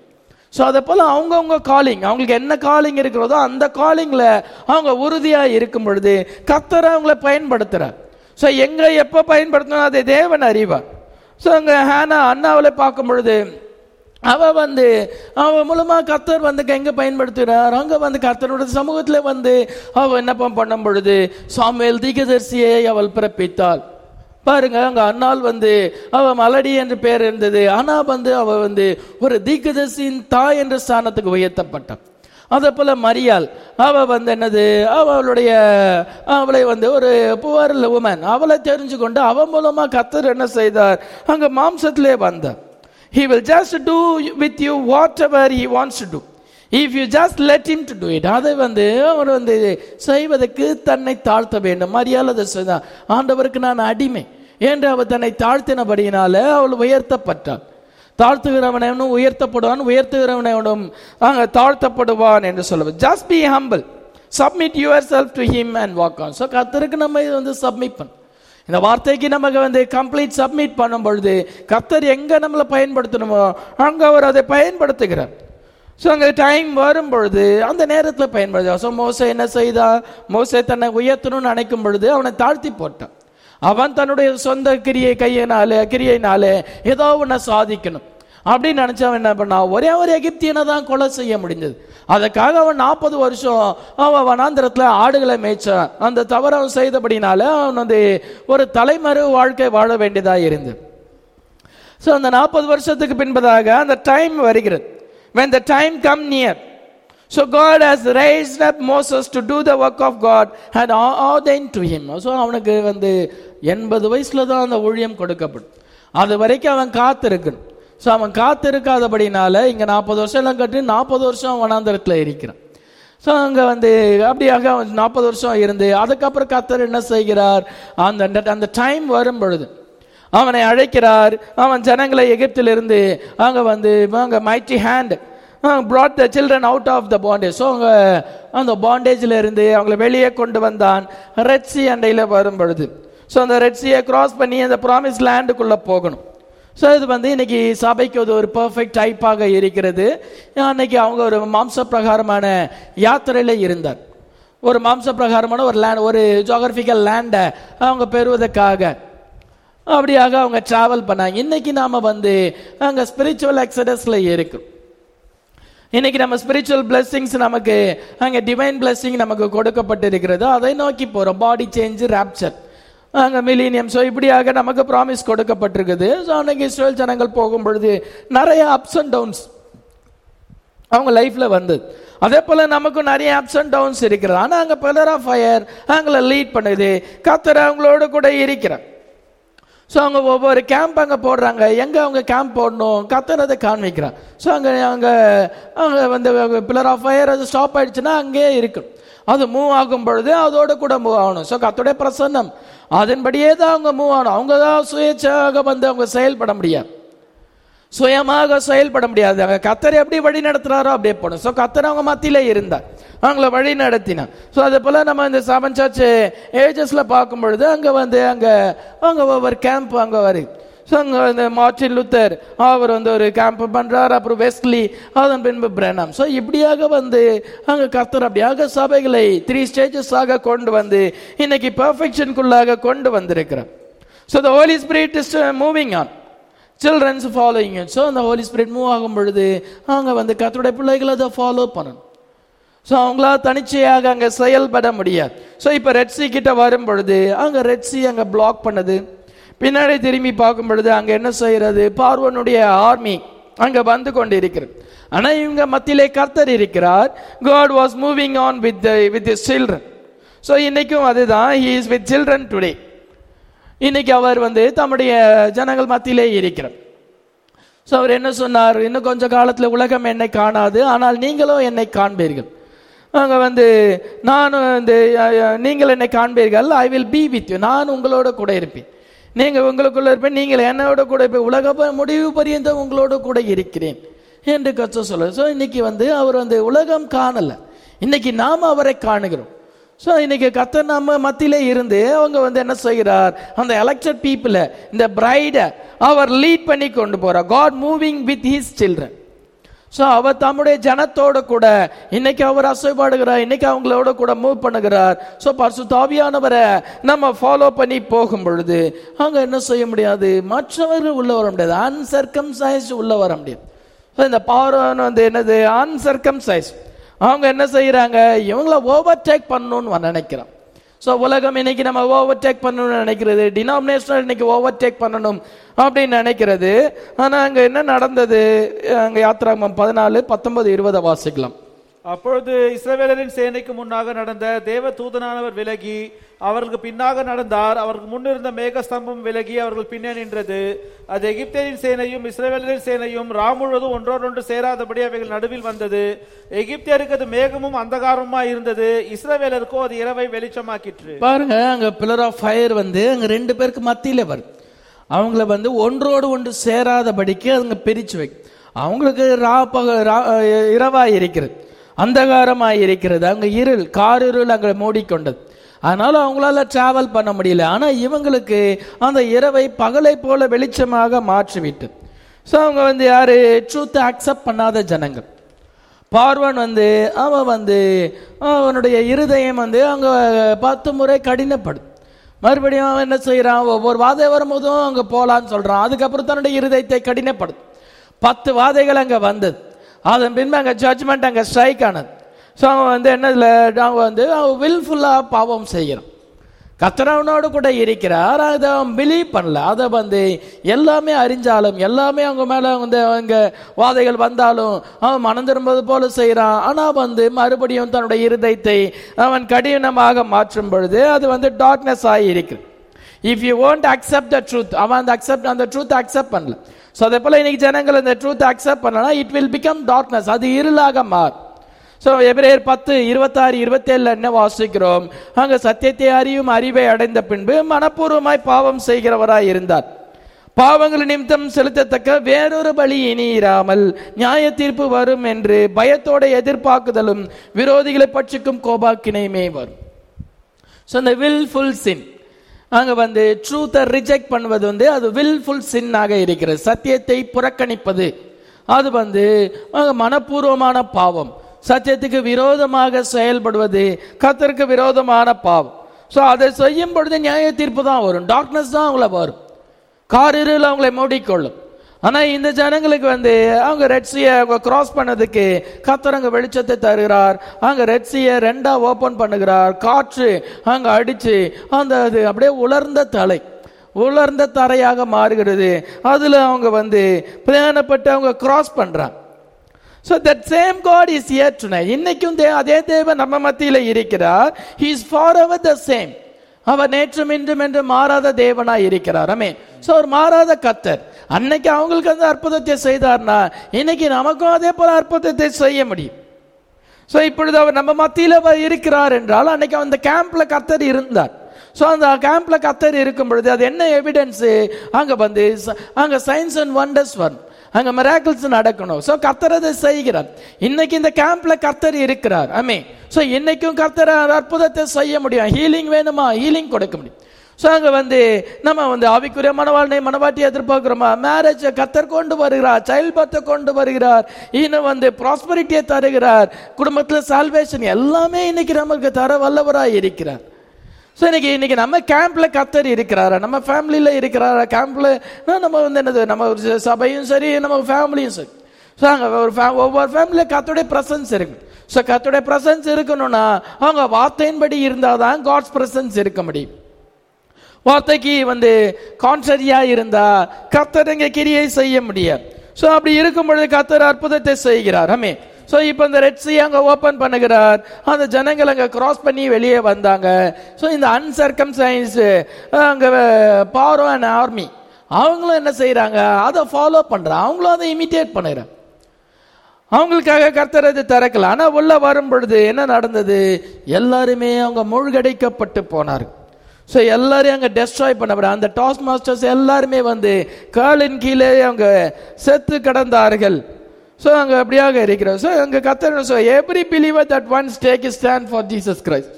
Speaker 1: ஸோ அதை போல அவங்கவுங்க காலிங் அவங்களுக்கு என்ன காலிங் இருக்கிறதோ அந்த காலிங்ல அவங்க உறுதியா இருக்கும் பொழுது கத்தர் அவங்கள பயன்படுத்துறார் ஸோ எங்க எப்போ பயன்படுத்தணும் அதை தேவன் அறிவார் ஸோ அங்கே ஹேனா அண்ணாவில் பார்க்கும் பொழுது அவ வந்து அவ மூலமா கத்தர் வந்து எங்க பயன்படுத்துகிறார் அங்க வந்து கத்தரோட சமூகத்துல வந்து அவ என்னப்பா பண்ணும் பொழுது சாமுவேல் தீகதர்சியை அவள் பிறப்பித்தாள் பாருங்க அங்க அண்ணால் வந்து அவ மலடி என்று பெயர் இருந்தது ஆனா வந்து அவ வந்து ஒரு தீகதர்சியின் தாய் என்ற ஸ்தானத்துக்கு உயர்த்தப்பட்டாள் அதே போல மரியாள் அவ வந்து என்னது அவளுடைய அவளை வந்து ஒரு புவர் உமன் அவளை தெரிஞ்சு கொண்டு அவ மூலமா கத்தர் என்ன செய்தார் அங்க மாம்சத்திலே வந்தார் he will just do with you whatever he wants to do if you just let him to do it அதை வந்து அவர் வந்து செய்வதற்கு தன்னை தாழ்த்த வேண்டும் மரியாதை அதை செய்தார் ஆண்டவருக்கு நான் அடிமை என்று அவர் தன்னை தாழ்த்தினபடியினால அவள் உயர்த்தப்பட்டாள் தாழ்த்துகிறவனும் உயர்த்தப்படுவான் உயர்த்துகிறவனும் அங்க தாழ்த்தப்படுவான் என்று சொல்லுவது just be humble submit yourself to him and walk on so கத்தருக்கு நம்ம இது வந்து சப்மிட் பண்ண இந்த வார்த்தைக்கு நமக்கு வந்து கம்ப்ளீட் சப்மிட் பண்ணும் பொழுது கத்தர் எங்க நம்மளை பயன்படுத்தணுமோ அங்க அவர் அதை பயன்படுத்துகிறார் ஸோ அங்கே டைம் வரும் பொழுது அந்த நேரத்தில் பயன்படுத்த ஸோ மோசை என்ன செய்தா மோசை தன்னை உயர்த்தணும்னு நினைக்கும் பொழுது அவனை தாழ்த்தி போட்டான் அவன் தன்னுடைய சொந்த கிரியை கையினாலே கிரியைனாலே ஏதோ ஒன்றை சாதிக்கணும் அப்படின்னு நினைச்சவன் என்ன பண்ணா ஒரே ஒரு எகிப்தியனை தான் கொலை செய்ய முடிஞ்சது அதுக்காக அவன் நாற்பது வருஷம் அவன் வனாந்திரத்துல ஆடுகளை மேய்ச்சான் அந்த தவறு அவன் செய்தபடினால அவன் வந்து ஒரு தலைமறை வாழ்க்கை வாழ வேண்டியதா இருந்தது ஸோ அந்த நாற்பது வருஷத்துக்கு பின்பதாக அந்த டைம் வருகிறது when the time come near so god has raised up moses to do the work of god and ordained to him so அவனுக்கு வந்து எண்பது வயசுல தான் அந்த ஊழியம் கொடுக்கப்படும் அது வரைக்கும் அவன் காத்திருக்கணும் ஸோ அவன் காத்திருக்காதபடினால இங்க நாற்பது வருஷம் எல்லாம் கட்டி நாற்பது வருஷம் வனாந்தரத்துல இருக்கிறான் ஸோ அங்கே வந்து அப்படியாக அவன் நாற்பது வருஷம் இருந்து அதுக்கப்புறம் கத்தர் என்ன செய்கிறார் அந்த அந்த டைம் வரும் பொழுது அவனை அழைக்கிறார் அவன் ஜனங்களை எகிப்திலிருந்து அங்கே வந்து அங்கே mighty hand brought the children out of the bondage so அவங்க அந்த பாண்டேஜில் இருந்து அவங்கள வெளியே கொண்டு வந்தான் ரெட்சி அண்டையில் வரும் பொழுது ஸோ அந்த ரெட்சியை கிராஸ் பண்ணி அந்த ப்ராமிஸ் லேண்டுக்குள்ளே போகணும் ஸோ இது வந்து இன்னைக்கு சபைக்கு அது ஒரு பர்ஃபெக்ட் டைப்பாக இருக்கிறது அன்னைக்கு அவங்க ஒரு மாம்ச பிரகாரமான யாத்திரையில இருந்தார் ஒரு மாம்ச பிரகாரமான ஒரு லேண்ட் ஒரு ஜோகிரபிக்கல் லேண்டை அவங்க பெறுவதற்காக அப்படியாக அவங்க டிராவல் பண்ணாங்க இன்னைக்கு நாம வந்து அங்க ஸ்பிரிச்சுவல் எக்ஸடஸ்ல இருக்கும் இன்னைக்கு நம்ம ஸ்பிரிச்சுவல் பிளெஸிங்ஸ் நமக்கு அங்க டிவைன் பிளெஸிங் நமக்கு கொடுக்கப்பட்டிருக்கிறது அதை நோக்கி போறோம் பாடி சேஞ்ச் ராப்சர் அங்க மிலீனியம் ஸோ இப்படியாக நமக்கு ப்ராமிஸ் கொடுக்கப்பட்டிருக்குது ஸோ அன்னைக்கு இஸ்ரேல் ஜனங்கள் போகும் பொழுது நிறைய அப்ஸ் அண்ட் டவுன்ஸ் அவங்க லைஃப்ல வந்தது அதே போல நமக்கும் நிறைய அப்ஸ் அண்ட் டவுன்ஸ் இருக்கிறது ஆனா அங்க பில்லர் ஆஃப் ஃபயர் அவங்கள லீட் பண்ணுது கத்தர் அவங்களோட கூட இருக்கிறார் ஸோ அவங்க ஒவ்வொரு கேம்ப் அங்கே போடுறாங்க எங்கே அவங்க கேம்ப் போடணும் கத்தர் அதை காண்பிக்கிறான் ஸோ அங்கே அங்கே அங்கே வந்து பில்லர் ஆஃப் ஃபயர் அது ஸ்டாப் ஆயிடுச்சுன்னா அங்கேயே இருக்கும் அது மூவ் ஆகும் பொழுது அதோட கூட மூவ் ஆகணும் ஸோ கத்தோடைய பிரசன்னம் அதன்படியே தான் அவங்க மூவ் ஆகணும் அவங்க தான் சுயேட்சாக வந்து அவங்க செயல்பட முடியாது சுயமாக செயல்பட முடியாது அவங்க கத்தர் எப்படி வழி நடத்துறாரோ அப்படியே போகணும் ஸோ கத்தர் அவங்க மத்தியில இருந்தார் அவங்கள வழி நடத்தினார் ஸோ அதே போல நம்ம இந்த செவன் சர்ச் ஏஜஸ்ல பார்க்கும் பொழுது அங்கே வந்து அங்கே அங்கே ஒவ்வொரு கேம்ப் அங்கே வருது ஸோ அங்கே வந்து மார்டின் லுத்தர் அவர் வந்து ஒரு கேம்ப் பண்ணுறார் அப்புறம் வெஸ்ட்லி அதன் பின்பு பிரணம் ஸோ இப்படியாக வந்து அங்கே கர்த்தர் அப்படியாக சபைகளை த்ரீ ஸ்டேஜஸாக கொண்டு வந்து இன்னைக்கு பர்ஃபெக்ஷனுக்குள்ளாக கொண்டு வந்திருக்கிறார் so the Holy Spirit is moving on children's following so அந்த ஹோலி ஸ்பிரிட் மூவ் ஆகும் பொழுது அவங்க வந்து கத்தருடைய பிள்ளைகளை அதை ஃபாலோ பண்ணணும் ஸோ அவங்களா தனிச்சையாக அங்கே செயல்பட முடியாது ஸோ இப்போ ரெட்சி கிட்ட வரும் பொழுது அங்கே ரெட்சி அங்கே பிளாக் பண்ணுது பின்னாடி திரும்பி பார்க்கும் பொழுது அங்கே என்ன செய்யறது பார்வனுடைய ஆர்மி அங்கே வந்து கொண்டு இருக்கிறது ஆனால் இவங்க மத்தியிலே கர்த்தர் இருக்கிறார் God was moving on with with children so இன்னைக்கும் அதுதான் he is with children today இன்னைக்கு அவர் வந்து தம்முடைய ஜனங்கள் மத்தியிலே இருக்கிறார் ஸோ அவர் என்ன சொன்னார் இன்னும் கொஞ்ச காலத்தில் உலகம் என்னை காணாது ஆனால் நீங்களும் என்னை காண்பீர்கள் அங்கே வந்து நான் வந்து நீங்கள் என்னை காண்பீர்கள் I will be with you நான் உங்களோட கூட இருப்பேன் நீங்கள் உங்களுக்குள்ள இருப்பேன் நீங்கள் என்னோட கூட இருப்பேன் உலக ப- முடிவு பரியந்தம் உங்களோட கூட இருக்கிறேன் என்று கற்று சொல்ல ஸோ இன்னைக்கு வந்து அவர் வந்து உலகம் காணல இன்னைக்கு நாம் அவரை காணுகிறோம் ஸோ இன்னைக்கு கத்தர் நம்ம மத்தியிலே இருந்து அவங்க வந்து என்ன செய்கிறார் அந்த எலெக்டட் பீப்புளை இந்த பிரைடை அவர் லீட் பண்ணி கொண்டு போறார் God moving with his children so அவர் தம்முடைய ஜனத்தோட கூட இன்னைக்கு அவர் அசைபாடுகிறார் இன்னைக்கு அவங்களோட கூட மூவ் பண்ணுகிறார் ஸோ பரிசுத்தாவியானவரை நம்ம ஃபாலோ பண்ணி போகும் பொழுது அங்க என்ன செய்ய முடியாது மற்றவர்கள் உள்ள வர முடியாது அன்சர்க்கம்சைஸ் உள்ள வர முடியாது ஸோ இந்த பார்வன் வந்து என்னது அன்சர்க்கம்சைஸ் அவங்க என்ன செய்யறாங்க இவங்கள ஓவர்டேக் பண்ணணும்னு நினைக்கிறான் ஸோ உலகம் இன்னைக்கு நம்ம ஓவர்டேக் பண்ணணும்னு நினைக்கிறது டினாமினேஷனல் இன்னைக்கு ஓவர்டேக் பண்ணணும் அப்படின்னு நினைக்கிறது ஆனால் அங்கே என்ன நடந்தது அங்கே யாத்திராமம் பதினாலு பத்தொன்பது இருபதை வாசிக்கலாம்
Speaker 2: அப்பொழுது இஸ்ரவேலரின் சேனைக்கு முன்னாக நடந்த தேவ தூதனானவர் விலகி அவர்களுக்கு பின்னாக நடந்தார் அவருக்கு முன்னிருந்த மேகஸ்தம்பம் விலகி அவர்கள் பின்னே நின்றது அது எகிப்தியரின் சேனையும் இஸ்ரவேலரின் சேனையும் ரா முழுவதும் ஒன்றோடொன்று சேராதபடி அவைகள் நடுவில் வந்தது எகிப்தியருக்கு அது மேகமும் அந்தகாரமுமா இருந்தது இஸ்ரவேலருக்கோ அது இரவை வெளிச்சமாக்கிற்று
Speaker 1: பாருங்க அங்க பில்லர் ஆஃப் ஃபயர் வந்து அங்க ரெண்டு பேருக்கு மத்தியில வரும் அவங்கள வந்து ஒன்றோடு ஒன்று சேராதபடிக்கு அவங்க பிரிச்சு வை அவங்களுக்கு ரா பக ரா இரவா இருக்கிறது அந்தகாரமாய் இருக்கிறது அங்க இருள் காரிருள் அங்க மூடிக்கொண்டது அதனால அவங்களால டிராவல் பண்ண முடியல ஆனா இவங்களுக்கு அந்த இரவை பகலை போல வெளிச்சமாக மாற்றிவிட்டு ஸோ அவங்க வந்து யாரு ட்ரூத்தை அக்செப்ட் பண்ணாத ஜனங்கள் பார்வன் வந்து அவன் வந்து அவனுடைய இருதயம் வந்து அங்க பத்து முறை கடினப்படும் மறுபடியும் அவன் என்ன செய்யறான் ஒவ்வொரு வாதை வரும்போதும் அங்க போலான்னு சொல்றான் அதுக்கப்புறம் தன்னுடைய இருதயத்தை கடினப்படும் பத்து வாதைகள் அங்க வந்தது அதன் பின்பு அங்க ஜட்ஜ்மெண்ட் அங்க ஸ்ட்ரைக் ஆனது ஸோ அவன் வந்து என்னதுல அவன் வந்து அவன் வில்ஃபுல்லா பாவம் செய்கிறான் கத்தரவனோடு கூட இருக்கிறார் அதை அவன் பிலீவ் பண்ணல அதை வந்து எல்லாமே அறிஞ்சாலும் எல்லாமே அவங்க மேல வந்து அவங்க வாதைகள் வந்தாலும் அவன் மனம் திரும்புவது போல செய்கிறான் ஆனா வந்து மறுபடியும் தன்னுடைய இருதயத்தை அவன் கடினமாக மாற்றும் பொழுது அது வந்து டார்க்னஸ் ஆகி இருக்கு if you won't accept the truth அவன் அந்த அக்செப்ட் அந்த ட்ரூத் அக்செப்ட் பண்ணல ஸோ அதே போல இன்னைக்கு ஜனங்கள் இந்த ட்ரூத் அக்செப்ட் பண்ணலாம் இட் வில் பிகம் டார்க்னஸ் அது இருளாக மாறும் ஸோ எபிரேயர் பத்து இருபத்தாறு இருபத்தேழுல என்ன வாசிக்கிறோம் அங்க சத்தியத்தை அறியும் அறிவை அடைந்த பின்பு மனப்பூர்வமாய் பாவம் செய்கிறவராய் இருந்தார் பாவங்கள் நிமித்தம் செலுத்தத்தக்க வேறொரு பலி இனி இராமல் நியாய தீர்ப்பு வரும் என்று பயத்தோட எதிர்பார்க்குதலும் விரோதிகளை பட்சிக்கும் கோபாக்கினையுமே வரும் ஸோ இந்த வில்ஃபுல் சின் அங்க வந்து ட்ரூத்தை ரிஜெக்ட் பண்ணுவது வந்து அது வில்ஃபுல் சின்னாக இருக்கிறது சத்தியத்தை புறக்கணிப்பது அது வந்து அங்க மனப்பூர்வமான பாவம் சத்தியத்துக்கு விரோதமாக செயல்படுவது கத்தருக்கு விரோதமான பாவம் ஸோ அதை செய்யும் பொழுது நியாய தீர்ப்பு தான் வரும் டார்க்னஸ் தான் அவங்கள வரும் காரிருள் அவங்களை மூடிக்கொள்ளும் ஆனா இந்த ஜனங்களுக்கு வந்து அவங்க ரெட்சியை அவங்க கிராஸ் பண்ணதுக்கு கத்தர் அங்க வெளிச்சத்தை தருகிறார் அங்க ரெட்சியை ரெண்டா ஓபன் பண்ணுகிறார் காற்று அங்க அடிச்சு அந்த அது அப்படியே உலர்ந்த தலை உலர்ந்த தரையாக மாறுகிறது அதுல அவங்க வந்து பிரயாணப்பட்டு அவங்க கிராஸ் பண்றாங்க so that same God is here tonight இன்னைக்கும் தே அதே தேவன் நம்ம மத்தியில் இருக்கிறார் he is forever the same அவர் நேற்றும் இன்றும் என்று மாறாத தேவனா இருக்கிறார் அமே ஸோ அவர் மாறாத கத்தர் அன்னைக்கு அவங்களுக்கு அந்த அற்புதத்தை செய்தார்னா இன்னைக்கு நமக்கும் அதே போல அற்புதத்தை செய்ய முடியும் ஸோ இப்பொழுது அவர் நம்ம மத்தியில் அவர் இருக்கிறார் என்றால் அன்னைக்கு அந்த கேம்ப்ல கத்தர் இருந்தார் ஸோ அந்த கேம்ப்ல கத்தர் இருக்கும் பொழுது அது என்ன எவிடன்ஸ் அங்க வந்து ச- அங்க சயின்ஸ் அண்ட் வண்டர்ஸ் வரும் அங்க மிராக்கிள்ஸ் நடக்கணும் ஸோ கர்த்தர் அதை செய்கிறார் இன்னைக்கு இந்த கேம்ப்ல கர்த்தர் இருக்கிறார் ஆமே ஸோ இன்னைக்கும் கர்த்தர் அற்புதத்தை செய்ய முடியும் ஹீலிங் வேணுமா ஹீலிங் கொடுக்க முடியும் ஸோ அங்கே வந்து நம்ம வந்து ஆவிக்குரிய மனவாழ்னை மனவாட்டி எதிர்பார்க்கிறோமா மேரேஜ் கத்தர் கொண்டு வருகிறார் சைல்ட் பர்த்தை கொண்டு வருகிறார் இன்னும் வந்து ப்ராஸ்பரிட்டியை தருகிறார் குடும்பத்தில் சால்வேஷன் எல்லாமே இன்னைக்கு நமக்கு தர வல்லவராய் இருக்கிறார் ஸோ இன்னைக்கு இன்னைக்கு நம்ம கேம்ப்ல கத்தர் இருக்கிறாரா நம்ம ஃபேமிலியில் இருக்கிறாரா கேம்ப்ல நம்ம வந்து என்னது நம்ம ஒரு சபையும் சரி நம்ம ஃபேமிலியும் சரி ஸோ அங்கே ஒரு ஃபே ஒவ்வொரு ஃபேமிலியில் கத்தோடைய ப்ரெசன்ஸ் இருக்கு ஸோ கத்தோடைய ப்ரெசன்ஸ் இருக்கணும்னா அவங்க வார்த்தையின்படி இருந்தால் தான் காட்ஸ் ப்ரெசன்ஸ் இருக்க முடியும் வார்த்தைக்கு வந்து கான்ட்ரரியா இருந்தா கர்த்தர் இங்க கிரியை செய்ய முடியாது ஸோ அப்படி இருக்கும் பொழுது கர்த்தர் அற்புதத்தை செய்கிறார் அமே ஸோ இப்போ இந்த ரெட் சி அங்கே ஓப்பன் பண்ணுகிறார் அந்த ஜனங்கள் அங்கே கிராஸ் பண்ணி வெளியே வந்தாங்க ஸோ இந்த அன்சர்கம்சைன்ஸ் அங்கே பாரோ அண்ட் ஆர்மி அவங்களும் என்ன செய்கிறாங்க அதை ஃபாலோ பண்ணுறாங்க அவங்களும் அதை இமிட்டேட் பண்ணுறாங்க அவங்களுக்காக கர்த்தர் அது திறக்கல ஆனா உள்ள வரும் பொழுது என்ன நடந்தது எல்லாருமே அவங்க மூழ்கடிக்கப்பட்டு போனார்கள் ஸோ எல்லாரையும் அங்கே டெஸ்ட்ராய் பண்ணப்பட அந்த டாஸ் மாஸ்டர்ஸ் எல்லாருமே வந்து காலின் கீழே அவங்க செத்து கிடந்தார்கள் ஸோ அங்கே அப்படியாக இருக்கிறார் ஸோ அங்கே கத்தர் so every believer that once take stand for Jesus Christ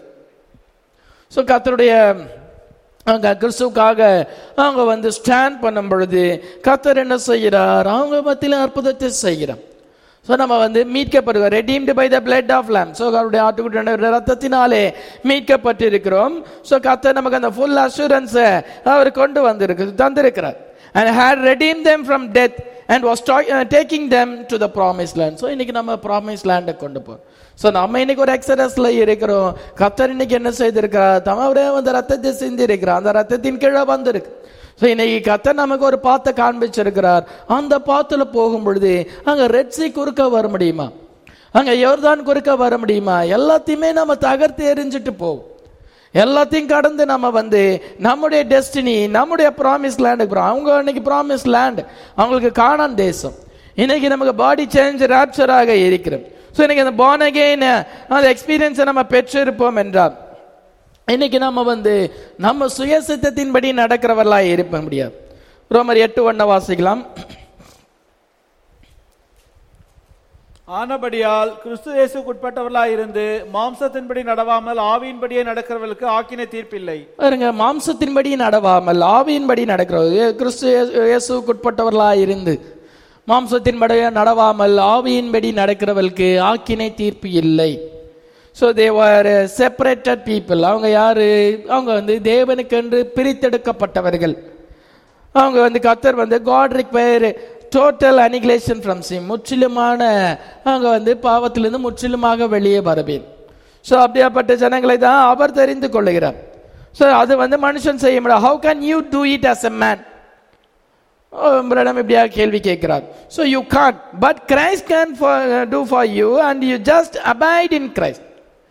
Speaker 1: so கத்தருடைய அவங்க கிறிஸ்துவுக்காக அவங்க வந்து ஸ்டாண்ட் பண்ணும் பொழுது கத்தர் என்ன செய்கிறார் அவங்க மத்தியில் அற்புதத்தை செய்கிறார் ஸோ நம்ம வந்து மீட்கப்படுகிறோம் redeemed by the blood of lamb so அவருடைய ஆட்டுக்குட்டியுடைய ரத்தத்தினாலே மீட்கப்பட்டிருக்கிறோம் ஸோ கத்த நமக்கு அந்த ஃபுல் அஷூரன்ஸை அவர் கொண்டு வந்திருக்கு தந்திருக்கிறார் and had redeem them from death and was taking them to the promise land so இன்னைக்கு நம்ம ப்ராமிஸ் லேண்டை கொண்டு போகிறோம் ஸோ நம்ம இன்னைக்கு ஒரு எக்ஸரஸ்ல இருக்கிறோம் கத்தர் இன்னைக்கு என்ன செய்திருக்கிறார் தமவரே அந்த ரத்தத்தை சிந்தி இருக்கிறார் அந்த ரத்தத்தின் கீழே வந்திருக்கு ஸோ இன்னைக்கு கத்தர் நமக்கு ஒரு பாத்தை காண்பிச்சிருக்கிறார் அந்த பாத்துல போகும் பொழுது அங்க ரெட் சி குறுக்க வர முடியுமா அங்க யோர்தான் குறுக்க வர முடியுமா எல்லாத்தையுமே நம்ம தகர்த்து எரிஞ்சிட்டு போவோம் எல்லாத்தையும் கடந்து நம்ம வந்து நம்முடைய டெஸ்டினி நம்முடைய ப்ராமிஸ் லேண்டுக்கு போகிறோம் அவங்க இன்னைக்கு ப்ராமிஸ் லேண்ட் அவங்களுக்கு காணான் தேசம் இன்னைக்கு நமக்கு பாடி சேஞ்ச் ராப்சராக இருக்கிறோம் ஸோ இன்னைக்கு அந்த born again அந்த எக்ஸ்பீரியன்ஸை நம்ம பெற்றிருப்போம் என்றால் இன்னைக்கு நம்ம வந்து நம்ம சுயசித்தத்தின்படி நடக்கிறவர்களாக இருக்க முடியாது ரோமர் எட்டு ஒன்றை வாசிக்கலாம்
Speaker 2: ஆனபடியால் கிறிஸ்து இயேசுக்குட்பட்டவர்களாய் இருந்து மாம்சத்தின்படி நடவாமல் ஆவியின்படியே நடக்கிறவர்களுக்கு ஆக்கினை தீர்ப்பில்லை
Speaker 1: பாருங்க மாம்சத்தின்படி நடவாமல் ஆவியின்படி நடக்கிறது கிறிஸ்து இயேசு- இயேசுவுக்குட்பட்டவர்களாக இருந்து மாம்சத்தின்படி நடவாமல் ஆவியின்படி நடக்கிறவர்களுக்கு ஆக்கினை தீர்ப்பு இல்லை ஸோ தேவர் செப்பரேட்டட் பீப்புள் அவங்க யாரு அவங்க வந்து தேவனுக்கென்று பிரித்தெடுக்கப்பட்டவர்கள் அவங்க வந்து கத்தர் வந்து God require total annihilation from sin முற்றிலுமான அவங்க வந்து பாவத்திலிருந்து முற்றிலுமாக வெளியே வரவேன் ஸோ அப்படியாப்பட்ட ஜனங்களை தான் அவர் தெரிந்து கொள்ளுகிறார் ஸோ அது வந்து மனுஷன் செய்ய முடியாது how can you do it as a man உங்களிடம் இப்படியா கேள்வி கேட்கிறார் so you can't but Christ can do for you and you just abide in Christ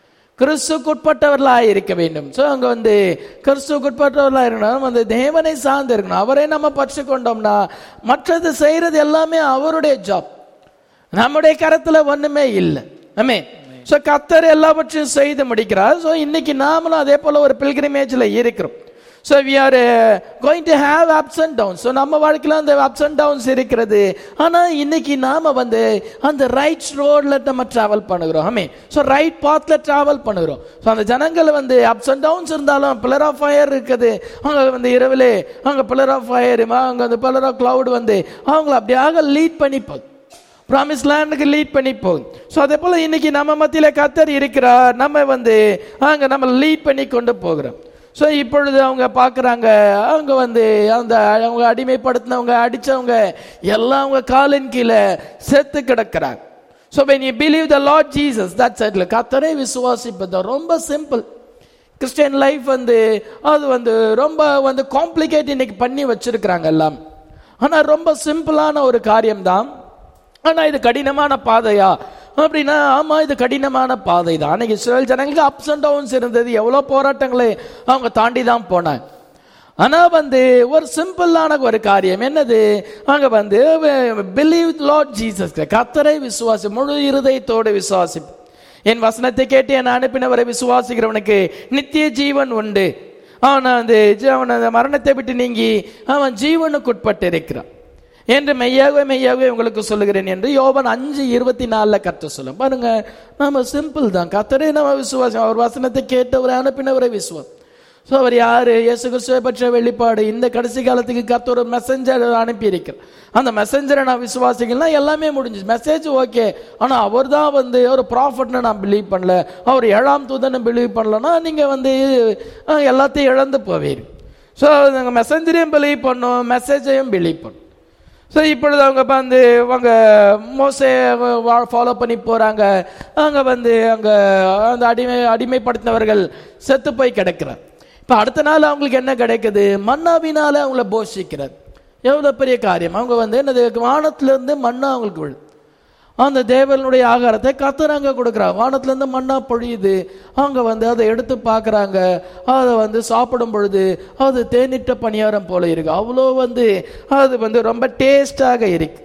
Speaker 1: கிறிஸ்துக்குட்பட்டவர்களாக இருக்க வேண்டும் ஸோ அங்கே வந்து கிறிஸ்துக்குட்பட்டவர்களாக இருக்கணும் அந்த தேவனை சார்ந்து இருக்கணும் அவரை நம்ம பற்றி கொண்டோம்னா மற்றது செய்யறது எல்லாமே அவருடைய ஜாப் நம்முடைய கரத்துல ஒண்ணுமே இல்லை ஆமே ஸோ கத்தர் எல்லாவற்றையும் செய்து முடிக்கிறார் ஸோ இன்னைக்கு நாமளும் அதே போல ஒரு பில்கிரிமேஜ்ல இருக்கிறோம் so we are going to have ups and downs so நம்ம வாழ்க்கையில் அந்த அப்ஸ் அண்ட் டவுன்ஸ் இருக்கிறது ஆனால் இன்னைக்கு நாம வந்து அந்த ரைட் ரோட்ல நம்ம டிராவல் பண்ணுகிறோம் ஆமே ஸோ ரைட் பாத்ல டிராவல் பண்ணுகிறோம் ஸோ அந்த ஜனங்கள் வந்து அப்ஸ் அண்ட் டவுன்ஸ் இருந்தாலும் பில்லர் ஆஃப் ஃபயர் இருக்குது அவங்க வந்து இரவிலே அவங்க பில்லர் ஆஃப் ஃபயர் அவங்க அந்த பில்லர் ஆஃப் கிளவுட் வந்து அவங்கள அப்படியாக லீட் பண்ணி போகுது ப்ராமிஸ் லேண்டுக்கு லீட் பண்ணி போகுது ஸோ அதே போல இன்னைக்கு நம்ம மத்தியில கத்தர் இருக்கிறார் நம்ம வந்து அங்க நம்ம லீட் பண்ணி கொண்டு போகிறோம் ஸோ இப்பொழுது அவங்க பார்க்குறாங்க அவங்க வந்து அந்த அவங்க அடிமைப்படுத்தினவங்க அடிச்சவங்க எல்லாம் அவங்க காலின் கீழே செத்து கிடக்கிறாங்க so when you believe the Lord Jesus that's it கத்தரை விசுவாசிப்பது ரொம்ப சிம்பிள் கிறிஸ்டியன் லைஃப் வந்து அது வந்து ரொம்ப வந்து காம்ப்ளிகேட் இன்னைக்கு பண்ணி வச்சிருக்கிறாங்க எல்லாம் ஆனா ரொம்ப சிம்பிளான ஒரு காரியம்தான் ஆனா இது கடினமான பாதையா அப்படின்னா ஆமா இது கடினமான பாதை தான் அன்னைக்கு இஸ்ரேல் ஜனங்களுக்கு அப்ஸ் அண்ட் டவுன்ஸ் இருந்தது எவ்வளவு போராட்டங்களை அவங்க தாண்டி தான் போனாங்க ஆனா வந்து ஒரு சிம்பிளான ஒரு காரியம் என்னது அங்க வந்து பிலீவ் லார்ட் ஜீசஸ் கத்தரை விசுவாசி முழு இருதயத்தோடு விசுவாசி என் வசனத்தை கேட்டு என் அனுப்பினவரை விசுவாசிக்கிறவனுக்கு நித்திய ஜீவன் உண்டு அவன் வந்து ஜீ- அவன் அந்த மரணத்தை விட்டு நீங்கி அவன் ஜீவனுக்குட்பட்டு இருக்கிறான் என்று மெய்யாகவே மெய்யாகவே உங்களுக்கு சொல்லுகிறேன் என்று யோபன் அஞ்சு இருபத்தி நாலுல கற்று சொல்லும் பாருங்க நாம சிம்பிள் தான் கத்தரே நம்ம விசுவாசம் அவர் வசனத்தை கேட்டவரை அனுப்பினவரை விசுவாசம் ஸோ அவர் யாரு இயேசு கிறிஸ்துவை பற்றிய வெளிப்பாடு இந்த கடைசி காலத்துக்கு கத்த ஒரு மெசஞ்சர் அனுப்பி இருக்கிறார் அந்த மெசஞ்சரை நான் விசுவாசிக்கலாம் எல்லாமே முடிஞ்சு மெசேஜ் ஓகே ஆனா அவர் தான் வந்து ஒரு ப்ராஃபட்னு நான் பிலீவ் பண்ணல அவர் ஏழாம் தூதனை பிலீவ் பண்ணலன்னா நீங்க வந்து அஹ், எல்லாத்தையும் இழந்து போவீர் ஸோ நாங்கள் மெசஞ்சரையும் பிலீவ் பண்ணோம் மெசேஜையும் பிலீவ் பண்ணோம் ஸோ இப்பொழுது அவங்க வந்து அவங்க மோசே ஃபாலோ பண்ணி போறாங்க அங்க வந்து அங்க அந்த அடிமை அடிமைப்படுத்தினவர்கள் செத்து போய் கிடக்கிறார் இப்போ அடுத்த நாள் அவங்களுக்கு என்ன கிடைக்குது மன்னாவினால அவங்கள போஷிக்கிறார் எவ்வளவு பெரிய காரியம் அவங்க வந்து என்னது வானத்திலிருந்து மண்ணா அவங்களுக்கு விழுது அந்த தேவனுடைய ஆகாரத்தை கத்துறாங்க கொடுக்குறாங்க வானத்திலிருந்து மண்ணா பொழியுது அவங்க வந்து அதை எடுத்து பார்க்கறாங்க அதை வந்து சாப்பிடும் பொழுது அது தேனிட்ட பணியாரம் போல இருக்கு அவ்வளோ வந்து அது வந்து ரொம்ப டேஸ்டாக இருக்கு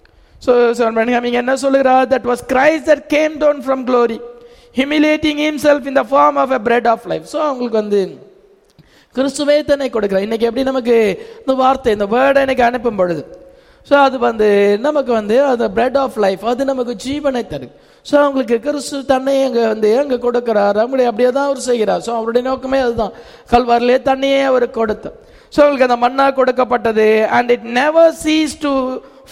Speaker 1: ஸோ அவங்க என்ன சொல்லுகிறா that was Christ that came down from glory humiliating himself in the form of a bread of life so அவங்களுக்கு வந்து கிறிஸ்துவே தன்னை கொடுக்கிறார் இன்னைக்கு எப்படி நமக்கு இந்த வார்த்தை இந்த வேர்டை எனக்கு அனுப்பும் பொழுது ஸோ அது வந்து நமக்கு வந்து அது பிரெட் ஆஃப் லைஃப் அது நமக்கு ஜீவனை தரும் ஸோ அவங்களுக்கு கிறிஸ்து தன்னை அங்கே வந்து அங்கே கொடுக்கிறார் அப்படி அப்படியே தான் அவர் செய்கிறார் ஸோ அவருடைய நோக்கமே அதுதான் கல்வாரிலே தண்ணியே அவர் கொடுத்தார் ஸோ அவங்களுக்கு அந்த மண்ணா கொடுக்கப்பட்டது and it never ceased to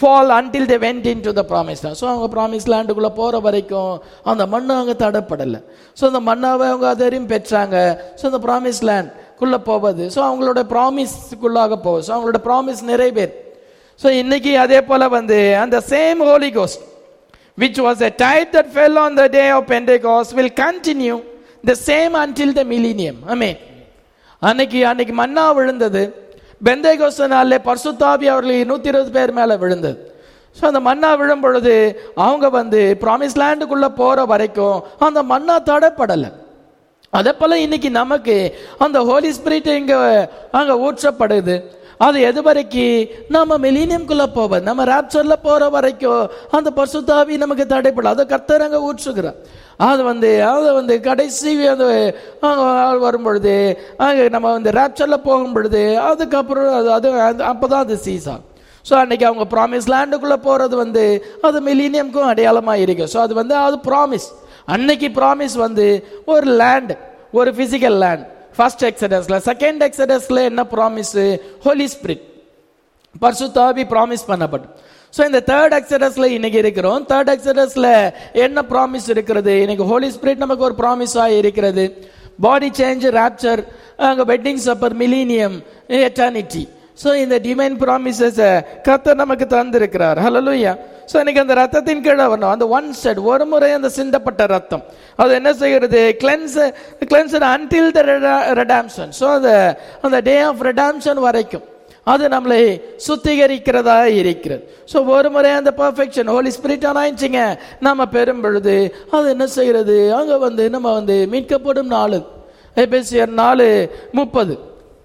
Speaker 1: fall until they went into the promised land so அவங்க ப்ராமிஸ் லேண்டுக்குள்ளே போகிற வரைக்கும் அந்த மண்ணு அவங்க தடைப்படலை ஸோ அந்த மண்ணாவை அவங்க அதையும் பெற்றாங்க ஸோ அந்த ப்ராமிஸ் லேண்ட்குள்ளே போவது ஸோ அவங்களோட ப்ராமிஸ்க்குள்ளாக போகுது ஸோ அவங்களோட ப்ராமிஸ் நிறைவேறு ஸோ இன்னைக்கு அதே போல வந்து அந்த same holy ghost which was a tithe that fell on the day of Pentecost will continue the same until the millennium. Amen. அன்னைக்கு அன்னைக்கு மன்னா விழுந்தது பெந்தைகோஸ்த நாளில் பர்சுத்தாபி அவர்கள் நூத்தி இருபது பேர் மேல விழுந்தது ஸோ அந்த மன்னா விழும் பொழுது அவங்க வந்து ப்ராமிஸ் லேண்டுக்குள்ள போற வரைக்கும் அந்த மன்னா தடைப்படலை அதே போல இன்னைக்கு நமக்கு அந்த ஹோலி ஸ்பிரிட் இங்க அங்க ஊற்றப்படுது அது எது வரைக்கும் நம்ம மிலீனியம்குள்ள போவது நம்ம ராப்சர்ல போற வரைக்கும் அந்த பசுத்தாவி நமக்கு தடைப்படும் அதை கர்த்தர் அங்க ஊற்றுகிறார் அது வந்து அது வந்து கடைசி அந்த அங்க ஆள் வரும் பொழுது அங்க நம்ம வந்து ராப்சர்ல போகும் பொழுது அதுக்கப்புறம் அது அது அது- அப்பதான் அது சீஸ் ஆகும் ஸோ அன்னைக்கு அவங்க ப்ராமிஸ் லேண்டுக்குள்ள போறது வந்து அது மிலீனியம்க்கும் அடையாளமா இருக்கு ஸோ அது வந்து அது ப்ராமிஸ் அன்னைக்கு ப்ராமிஸ் வந்து ஒரு லேண்ட் ஒரு பிசிக்கல் லேண்ட் ஃபர்ஸ்ட் எக்ஸடஸ்ல செகண்ட் எக்ஸடஸ்ல என்ன ப்ராமிஸ் ஹோலி ஸ்பிரிட் பர்சுத்தாவி ப்ராமிஸ் பண்ணப்பட்டு ஸோ இந்த தேர்ட் எக்ஸடஸ்ல இன்னைக்கு இருக்கிறோம் தேர்ட் எக்ஸடஸ்ல என்ன ப்ராமிஸ் இருக்கிறது இன்னைக்கு ஹோலி ஸ்பிரிட் நமக்கு ஒரு ப்ராமிஸா இருக்கிறது பாடி சேஞ்ச் ராப்சர் அங்க wedding supper millennium eternity so இந்த டிவைன் ப்ராமிசஸ் கர்த்தர் நமக்கு தந்திருக்கிறார் ஹalleluya ஸோ இன்னைக்கு அந்த ரத்தத்தின் கீழே வரணும் அந்த ஒன் செட் ஒரு முறை அந்த சிந்தப்பட்ட ரத்தம் அது என்ன செய்கிறது cleanse cleanser until the redemption so அந்த அந்த டே ஆஃப் ரெடாம்ஷன் வரைக்கும் அது நம்மளை சுத்திகரிக்கிறதா இருக்கிறது ஸோ ஒரு முறை அந்த பர்ஃபெக்ஷன் ஹோலி ஸ்பிரிட் அனாயிச்சிங்க நம்ம பெறும் பொழுது அது என்ன செய்கிறது அங்கே வந்து நம்ம வந்து மீட்கப்படும் நாள் எபேசியர் நாலு முப்பது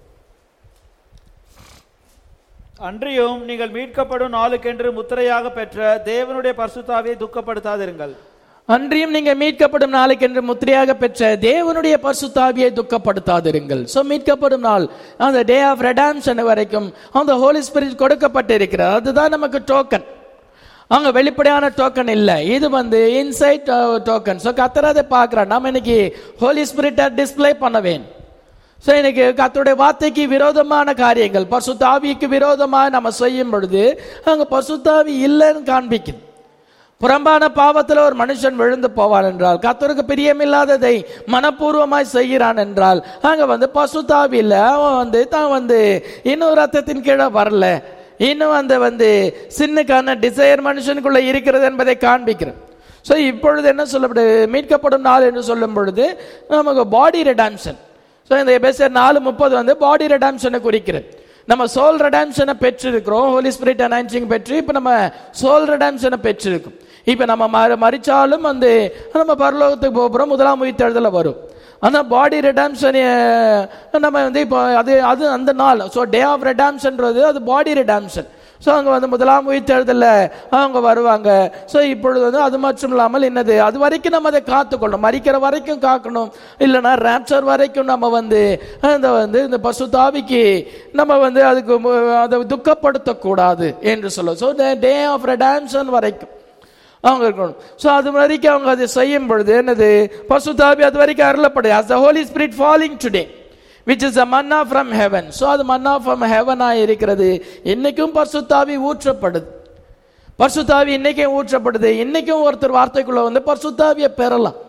Speaker 2: அன்றியும் நீங்கள் மீட்கப்படும் நாளுக்கென்று முத்திரையாக பெற்ற தேவனுடைய பரிசுத்தாவியை துக்கப்படுத்தாதிருங்கள்
Speaker 1: அன்றியும் நீங்க மீட்கப்படும் நாளுக்கென்று முத்திரையாக பெற்ற தேவனுடைய பரிசுத்தாவியை துக்கப்படுத்தாதிருங்கள் சோ மீட்கப்படும் நாள் அந்த டே ஆஃப் ரெடாம்ஷன் வரைக்கும் அந்த ஹோலி ஸ்பிரிட் கொடுக்கப்பட்டிருக்கிறது அதுதான் நமக்கு டோக்கன் அங்க வெளிப்படையான டோக்கன் இல்ல இது வந்து இன்சைட் டோக்கன் சோ கத்தர் அதை பார்க்கிறார் நம்ம இன்னைக்கு ஹோலி ஸ்பிரிட்டை டிஸ்ப்ளே பண்ண வேணும் ஸோ இன்னைக்கு கர்த்தருடைய வார்த்தைக்கு விரோதமான காரியங்கள் பசுத்தாவிக்கு விரோதமாக நம்ம செய்யும் பொழுது அங்க பசுத்தாவி இல்லைன்னு காண்பிக்குது புறம்பான பாவத்தில் ஒரு மனுஷன் விழுந்து போவான் என்றால் கர்த்தருக்கு பிரியமில்லாததை மனப்பூர்வமாய் செய்கிறான் என்றால் அங்க வந்து பசுத்தாவி இல்லை அவன் வந்து தான் வந்து இன்னும் ரத்தத்தின் கீழே வரல இன்னும் அந்த வந்து சின்னுக்கான டிசையர் மனுஷனுக்குள்ள இருக்கிறது என்பதை காண்பிக்கிறேன் ஸோ இப்பொழுது என்ன சொல்லப்படுது மீட்கப்படும் நாள் என்று சொல்லும் பொழுது நமக்கு பாடி ரெடாம்ஷன் ஸோ இந்த எபேசியர் நாலு முப்பது வந்து பாடி ரெடாம்ஷனை குறிக்கிறது நம்ம சோல் ரெடாம்ஷனை பெற்றிருக்கிறோம் ஹோலி ஸ்பிரிட் அனான்சிங் பெற்று இப்போ நம்ம சோல் ரெடாம்ஷனை பெற்றிருக்கோம் இப்போ நம்ம ம- மரிச்சாலும் வந்து நம்ம பரலோகத்துக்கு போகிறோம் முதலாம் உயிர்த்தெழுதல வரும் அந்த பாடி ரெடாம்ஷன் நம்ம வந்து இப்போ அது அது அந்த நாள் ஸோ டே ஆஃப் ரெடாம்ஷன்றது அது பாடி ரெடாம்ஷன் ஸோ அங்கே வந்து முதலாம் உயிர்த்தெழுதலில் அவங்க வருவாங்க ஸோ இப்பொழுது வந்து அது மட்டும் இல்லாமல் என்னது அது வரைக்கும் நம்ம அதை காத்துக்கொள்ளணும் மறிக்கிற வரைக்கும் காக்கணும் இல்லைன்னா ரேப்சர் வரைக்கும் நம்ம வந்து அந்த வந்து இந்த பசு தாவிக்கு நம்ம வந்து அதுக்கு மு- அதை துக்கப்படுத்தக்கூடாது என்று சொல்ல ஸோ டே ஆஃப் ரெடாம்ஷன் வரைக்கும் அவங்க இருக்கணும் ஸோ அது வரைக்கும் அவங்க அதை செய்யும் பொழுது என்னது பசுதாபி அது வரைக்கும் அருளப்படுது as the holy spirit falling today which is a manna from heaven so அது மன்னா from heaven ஆ இருக்கிறது இன்னைக்கும் பரிசுத்தாவி ஊற்றப்படுது பரிசுத்தாவி இன்னைக்கும் ஊற்றப்படுது இன்னைக்கும் ஒருத்தர் வார்த்தைக்குள்ள வந்து பரிசுத்தாவியை பெறலாம்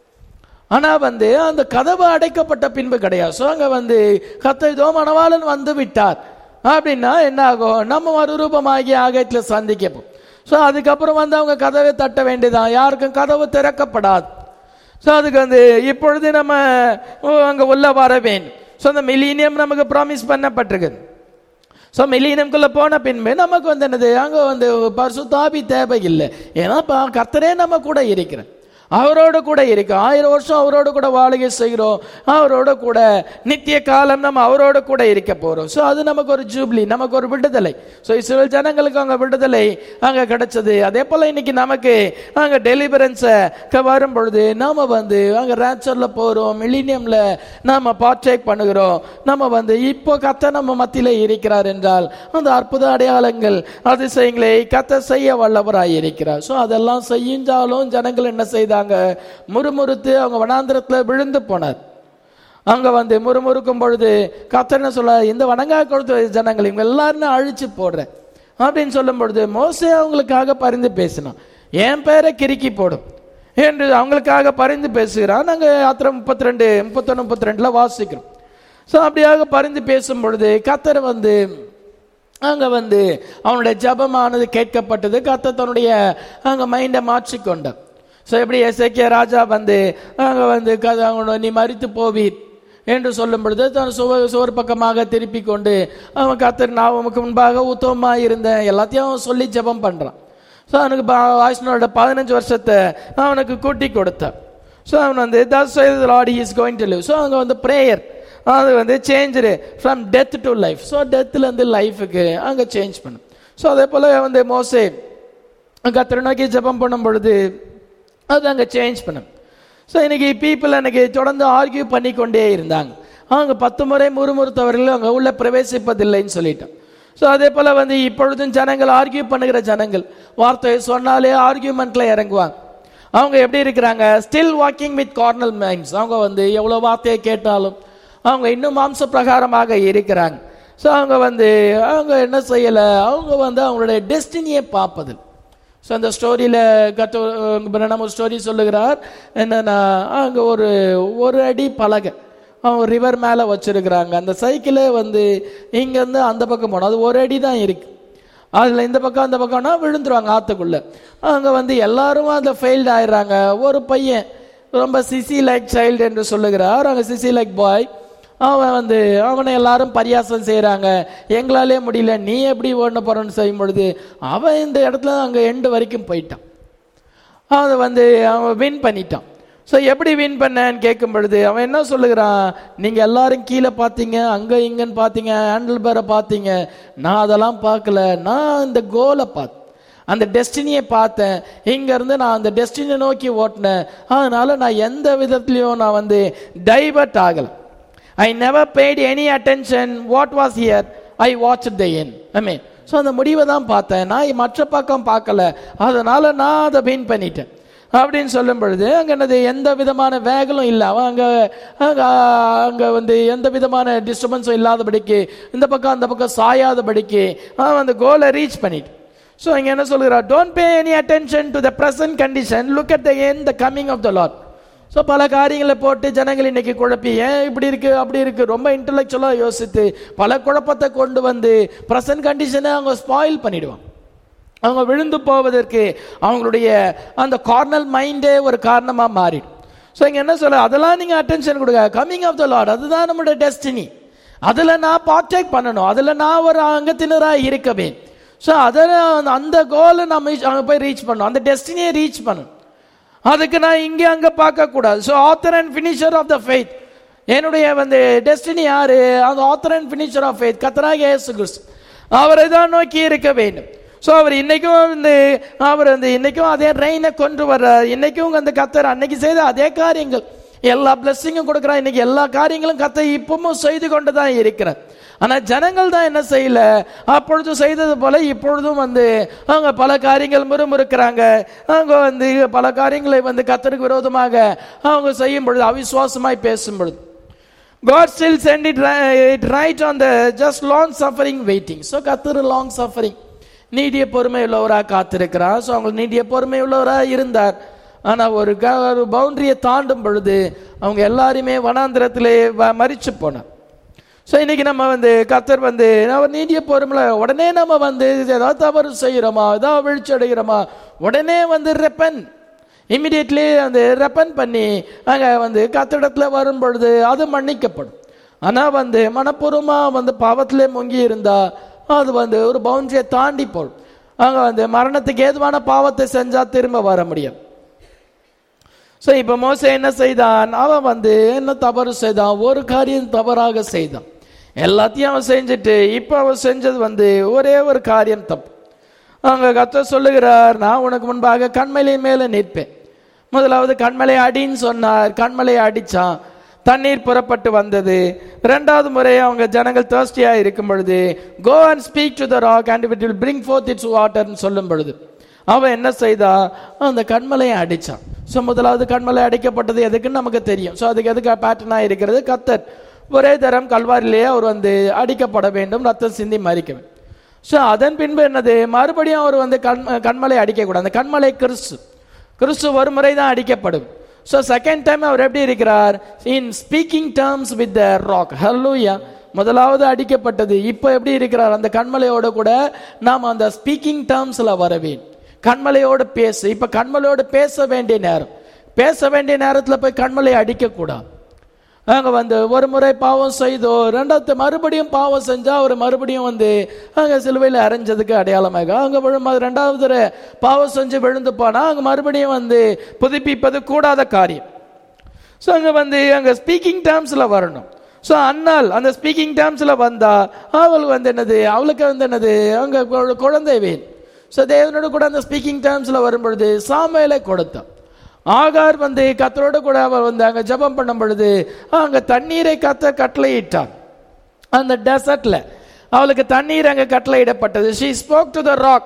Speaker 1: ஆனா வந்து அந்த கதவு அடைக்கப்பட்ட பின்பு கிடையாது ஸோ அங்க வந்து கத்தை இதோ மணவாளன் வந்து விட்டார் அப்படின்னா என்ன ஆகும் நம்ம மறுரூபமாகி ஆகத்துல சந்திக்கப்போம் ஸோ அதுக்கப்புறம் வந்து அவங்க கதவை தட்ட வேண்டியதான் யாருக்கும் கதவு திறக்கப்படாது ஸோ அதுக்கு வந்து இப்பொழுது நம்ம ஓ, அங்க உள்ள வர வேண்டும் ஸோ அந்த மிலீனியம் நமக்கு ப்ராமிஸ் பண்ணப்பட்டிருக்குது ஸோ மில்லியனம்குள்ள போன பின்பு நமக்கு வந்து என்னது அங்கே வந்து பரிசுத்தாபி தேவையில்லை ஏன்னா இப்போ கர்த்தரே நம்ம கூட இருக்கிறேன் அவரோடு கூட இருக்கு ஆயிரம் வருஷம் அவரோடு கூட வாழகை செய்கிறோம் அவரோட கூட நித்திய காலம் நம்ம அவரோட கூட இருக்க போறோம் ஸோ அது நமக்கு ஒரு ஜூப்ளி நமக்கு ஒரு விடுதலை ஸோ இஸ்ரேல் ஜனங்களுக்கு அங்கே விடுதலை அங்கே கிடைச்சது அதே போல இன்னைக்கு நமக்கு அங்கே டெலிவரன்ஸை வரும் பொழுது நாம வந்து அங்கே ரேச்சரில் போகிறோம் மில்லினியமில் நாம பார்ட்டேக் பண்ணுகிறோம் நம்ம வந்து இப்போ கத்த நம்ம மத்தியில இருக்கிறார் என்றால் அந்த அற்புத அடையாளங்கள் அதிசயங்களை கத்த செய்ய வல்லவராய் இருக்கிறார் ஸோ அதெல்லாம் செய்யுஞ்சாலும் ஜனங்கள் என்ன செய்தாங்க முறுமுறுத்து அவங்க வனாந்திரத்தில் விழுந்து போனார் அங்க வந்து முறுமுறுக்கும் பொழுது கத்த என்ன சொல்ல இந்த வணங்கா கொடுத்த ஜனங்கள் இவங்க எல்லாரும் நான் அழிச்சு போடுறேன் அப்படின்னு சொல்லும் பொழுது மோசே அவங்களுக்காக பரிந்து பேசினான் என் பேரை கிறுக்கி போடும் என்று அவங்களுக்காக பரிந்து பேசுகிறான் நாங்கள் யாத்திரை முப்பத்தி ரெண்டு முப்பத்தொன்று முப்பத்தி ரெண்டில் வாசிக்கிறோம் ஸோ அப்படியாக பரிந்து பேசும் பொழுது கத்தர் வந்து அங்க வந்து அவனுடைய ஜபமானது கேட்கப்பட்டது கத்த தன்னுடைய அங்க மைண்டை மாற்றிக்கொண்டார் ஸோ எப்படி எசேக்கிய ராஜா வந்து அங்க வந்து க- அவனோட நீ மறித்து போவீர் என்று சொல்லும் பொழுது தன் சுவ சுவர் பக்கமாக திருப்பி கொண்டு அவன் கத்தர் நான் உமக்கு முன்பாக உத்தமமாக இருந்தேன் எல்லாத்தையும் அவன் சொல்லி ஜெபம் பண்றான் ஸோ அவனுக்கு வாய்ஸ்னோட பதினஞ்சு வருஷத்தை அவனுக்கு கூட்டி கொடுத்தான் ஸோ அவன் வந்து thus Lord is going to live so அங்கே வந்து ப்ரேயர் அது வந்து change from death to life so டெத்துலேருந்து லைஃபுக்கு அங்கே சேஞ்ச் பண்ணும் ஸோ அதே போல் வந்து மோசே கத்திர நோக்கி ஜெபம் பண்ணும் பொழுது அது அங்கே சேஞ்ச் பண்ணும் ஸோ இன்னைக்கு பீப்புள் எனக்கு தொடர்ந்து ஆர்கியூ பண்ணி கொண்டே இருந்தாங்க அவங்க பத்து முறை முறுமுறுத்தவர்கள் அவங்க உள்ள பிரவேசிப்பதில்லைன்னு சொல்லிட்டான் ஸோ அதே போல் வந்து இப்பொழுதும் ஜனங்கள் ஆர்கியூ பண்ணுகிற ஜனங்கள் வார்த்தையை சொன்னாலே ஆர்கியூமெண்ட்ல இறங்குவாங்க அவங்க எப்படி இருக்கிறாங்க still walking with carnal minds அவங்க வந்து எவ்வளோ வார்த்தையை கேட்டாலும் அவங்க இன்னும் மாம்ச பிரகாரமாக இருக்கிறாங்க ஸோ அவங்க வந்து அவங்க என்ன செய்யலை அவங்க வந்து அவங்களுடைய டெஸ்டினியை பார்ப்பதில்லை ஸோ அந்த ஸ்டோரியில் கத்த நம்ம ஒரு ஸ்டோரி சொல்லுகிறார் என்னன்னா அங்கே ஒரு ஒரு அடி பலகை அவங்க ரிவர் மேலே வச்சிருக்கிறாங்க அந்த சைக்கிளே வந்து இங்கேருந்து அந்த பக்கம் போகணும் அது ஒரு அடி தான் இருக்கு அதில் இந்த பக்கம் அந்த பக்கம்னா விழுந்துருவாங்க ஆற்றுக்குள்ள அங்கே வந்து எல்லாரும் அதில் ஃபெயில்டு ஆயிடுறாங்க ஒரு பையன் ரொம்ப சிசி லைக் சைல்டு என்று சொல்லுகிறார் அங்கே சிசி லைக் பாய் அவன் வந்து அவனை எல்லாரும் பரியாசம் செய்கிறாங்க எங்களாலே முடியல நீ எப்படி ஓட போறன்னு செய்யும் பொழுது அவன் இந்த இடத்துல அங்கே எண்டு வரைக்கும் போயிட்டான் அதை வந்து அவன் வின் பண்ணிட்டான் ஸோ எப்படி வின் பண்ணேன்னு கேட்கும் பொழுது அவன் என்ன சொல்லுகிறான் நீங்கள் எல்லாரும் கீழே பார்த்தீங்க அங்கே இங்கன்னு பார்த்தீங்க ஹேண்டில் பேரை பார்த்தீங்க நான் அதெல்லாம் பார்க்கல நான் இந்த கோலை பார்த்தேன் அந்த டெஸ்டினியை பார்த்தேன் இங்கேருந்து நான் அந்த டெஸ்டினியை நோக்கி ஓட்டினேன் அதனால நான் எந்த விதத்துலையும் நான் வந்து டைவர்ட் ஆகலை I never paid any attention what was here I watch the end I mean so அந்த முடிவை தான் பார்த்தேன் நான் மற்ற பக்கம் பார்க்கல அதனால நான் அதை வின் பண்ணிட்டேன் அப்படின்னு சொல்லும் பொழுது அங்கே என்னது எந்த விதமான வேகலும் இல்லை அவன் அங்கே அங்கே அங்கே வந்து எந்த விதமான டிஸ்டர்பன்ஸும் இல்லாதபடிக்கு இந்த பக்கம் அந்த பக்கம் சாயாதபடிக்கு அவன் அந்த கோலை ரீச் பண்ணிட்டு ஸோ இங்கே என்ன சொல்கிறார் don't pay any attention to the present condition look at the end the coming of the Lord so பல காரியங்களை போட்டு ஜனங்கள் இன்னைக்கு குழப்பி ஏன் இப்படி இருக்கு அப்படி இருக்கு ரொம்ப இன்டலெக்சுவலாக யோசித்து பல குழப்பத்தை கொண்டு வந்து ப்ரெசன்ட் கண்டிஷனை அவங்க ஸ்பாயில் பண்ணிடுவாங்க அவங்க விழுந்து போவதற்கு அவங்களுடைய அந்த கார்னல் மைண்டே ஒரு காரணமாக மாறிடும் ஸோ இங்கே என்ன சொல்ல அதெல்லாம் நீங்கள் அட்டென்ஷன் கொடுங்க கம்மிங் ஆஃப் த லார்ட் அதுதான் நம்மளோட டெஸ்டினி அதில் நான் பார்ட்டேக் பண்ணணும் அதில் நான் ஒரு அங்கத்தினராக இருக்கவே ஸோ அதில் அந்த கோலை நம்ம அங்கே போய் ரீச் பண்ணணும் அந்த டெஸ்டினியை ரீச் பண்ணணும் அதுக்கு நான் இங்கே அங்கே பார்க்கக்கூடாது so author and finisher of the faith என்னுடைய வந்து டெஸ்டினி யாரு அந்த author and finisher of faith கத்தராக இயேசு கிறிஸ்து அவரை தான் நோக்கி இருக்க வேண்டும் ஸோ அவர் இன்னைக்கும் வந்து அவர் வந்து இன்னைக்கும் அதே ரெயினை கொண்டு வர்றார் இன்னைக்கும் அந்த கத்தர் அன்னைக்கு செய்த அதே காரியங்கள் எல்லா பிளஸ்ஸிங்கும் கொடுக்குறார் இன்னைக்கு எல்லா காரியங்களும் கத்த இப்பவும் செய்து கொண்டு தான் இருக்கிறார் ஆனா ஜனங்கள் தான் என்ன செய்யல அப்பொழுது செய்தது போல இப்பொழுதும் வந்து அவங்க பல காரியங்கள் முறுமுறுக்கிறாங்க அவங்க வந்து பல காரியங்களை வந்து கத்தருக்கு விரோதமாக அவங்க செய்யும் பொழுது அவிசுவாசமாய் பேசும் பொழுது God still send it, ri- it right on the just long suffering waiting. So கத்தர் long suffering. நீடிய பொறுமை உள்ளவராக காத்திருக்கிறார் ஸோ அவங்க நீடிய பொறுமை உள்ளவராக இருந்தார் ஆனா ஒரு க ஒரு பவுண்டரியை தாண்டும் பொழுது அவங்க எல்லாருமே வனாந்திரத்திலே வ- மரிச்சு போனார் ஸோ இன்னைக்கு நம்ம வந்து கத்தர் வந்து நம்ம நீடிய பொறுமையில உடனே நம்ம வந்து ஏதாவது தவறு செய்கிறோமா ஏதாவது வீழ்ச்சி அடைகிறோமா உடனே வந்து ரெப்பன் இமிடியட்லி அந்த ரெப்பன் பண்ணி அங்கே வந்து கத்திடத்தில் வரும் பொழுது அது மன்னிக்கப்படும் ஆனால் வந்து மனப்பூர்வமாக வந்து பாவத்திலே முங்கி இருந்தா அது வந்து ஒரு பவுண்டரியை தாண்டி போடும் அங்கே வந்து மரணத்துக்கு ஏதுவான பாவத்தை செஞ்சா திரும்ப வர முடியும் ஸோ இப்போ மோசே என்ன செய்தான் அவன் வந்து என்ன தவறு செய்தான் ஒரு காரியம் தவறாக செய்தான் எல்லாத்தையும் அவன் செஞ்சுட்டு இப்போ அவன் செஞ்சது வந்து ஒரே ஒரு காரியம் தப்பு அங்க கத்த சொல்லுகிறார் நான் உனக்கு முன்பாக கண்மலை மேலே நிற்பேன் முதலாவது கண்மலை அடின்னு சொன்னார் கண்மலை அடிச்சான் தண்ணீர் புறப்பட்டு வந்தது ரெண்டாவது முறை அவங்க ஜனங்கள் தேர்ஸ்டியா இருக்கும் பொழுது go and speak to the rock and it will bring forth its வாட்டர்னு சொல்லும் பொழுது அவன் என்ன செய்தா அந்த கண்மலையை அடிச்சான் ஸோ முதலாவது கண்மலை அடிக்கப்பட்டது எதுக்குன்னு நமக்கு தெரியும் ஸோ அதுக்கு எதுக்கு பேட்டர்னாக இருக்கிறது கத்தர் ஒரே தரம் கல்வாரிலேயே அவர் வந்து அடிக்கப்பட வேண்டும் ரத்தம் சிந்தி மறிக்க வேண்டும் ஸோ அதன் பின்பு என்னது மறுபடியும் அவர் வந்து கண் கண்மலை அடிக்கக்கூடாது அந்த கண்மலை கிறிஸ்து கிறிஸ்து ஒரு முறை தான் அடிக்கப்படும் ஸோ செகண்ட் டைம் அவர் எப்படி இருக்கிறார் in speaking terms with the rock hallelujah முதலாவது அடிக்கப்பட்டது இப்போ எப்படி இருக்கிறார் அந்த கண்மலையோட கூட நாம் அந்த ஸ்பீக்கிங் டேர்ம்ஸ்ல வரவேன் கண்மலையோடு பேசு இப்போ கண்மலையோடு பேச வேண்டிய நேரம் பேச வேண்டிய நேரத்தில் போய் கண்மலையை அடிக்கக்கூடாது அங்க வந்து ஒரு முறை பாவம் செய்தோ ரெண்டாவது மறுபடியும் பாவம் செஞ்சா அவர் மறுபடியும் வந்து அங்க சிலுவையில் அரைஞ்சதுக்கு அடையாளமாக அங்க விழும் ரெண்டாவது தடவை பாவம் செஞ்சு விழுந்து போனா அங்க மறுபடியும் வந்து புதுப்பிப்பது கூடாத காரியம் ஸோ அங்க வந்து அங்க ஸ்பீக்கிங் டேர்ம்ஸ்ல வரணும் ஸோ அண்ணால் அந்த ஸ்பீக்கிங் டேர்ம்ஸ்ல வந்தா அவளுக்கு வந்து என்னது அவளுக்கு வந்து என்னது அங்க கு- குழந்தை வேன் ஸோ தேவனோட கூட அந்த ஸ்பீக்கிங் டேர்ம்ஸ்ல வரும்பொழுது சாமுவேலை கொடுத்தான் ஆகார் வந்து கத்தரோட கூட அவ வந்து அங்க ஜெபம் பண்ணும் பொழுது அங்க தண்ணீரை கத்த கட்டளையிட்டான் அந்த டெசர்ட்ல அவளுக்கு தண்ணீர் அங்க கட்டளையிடப்பட்டது she spoke to the rock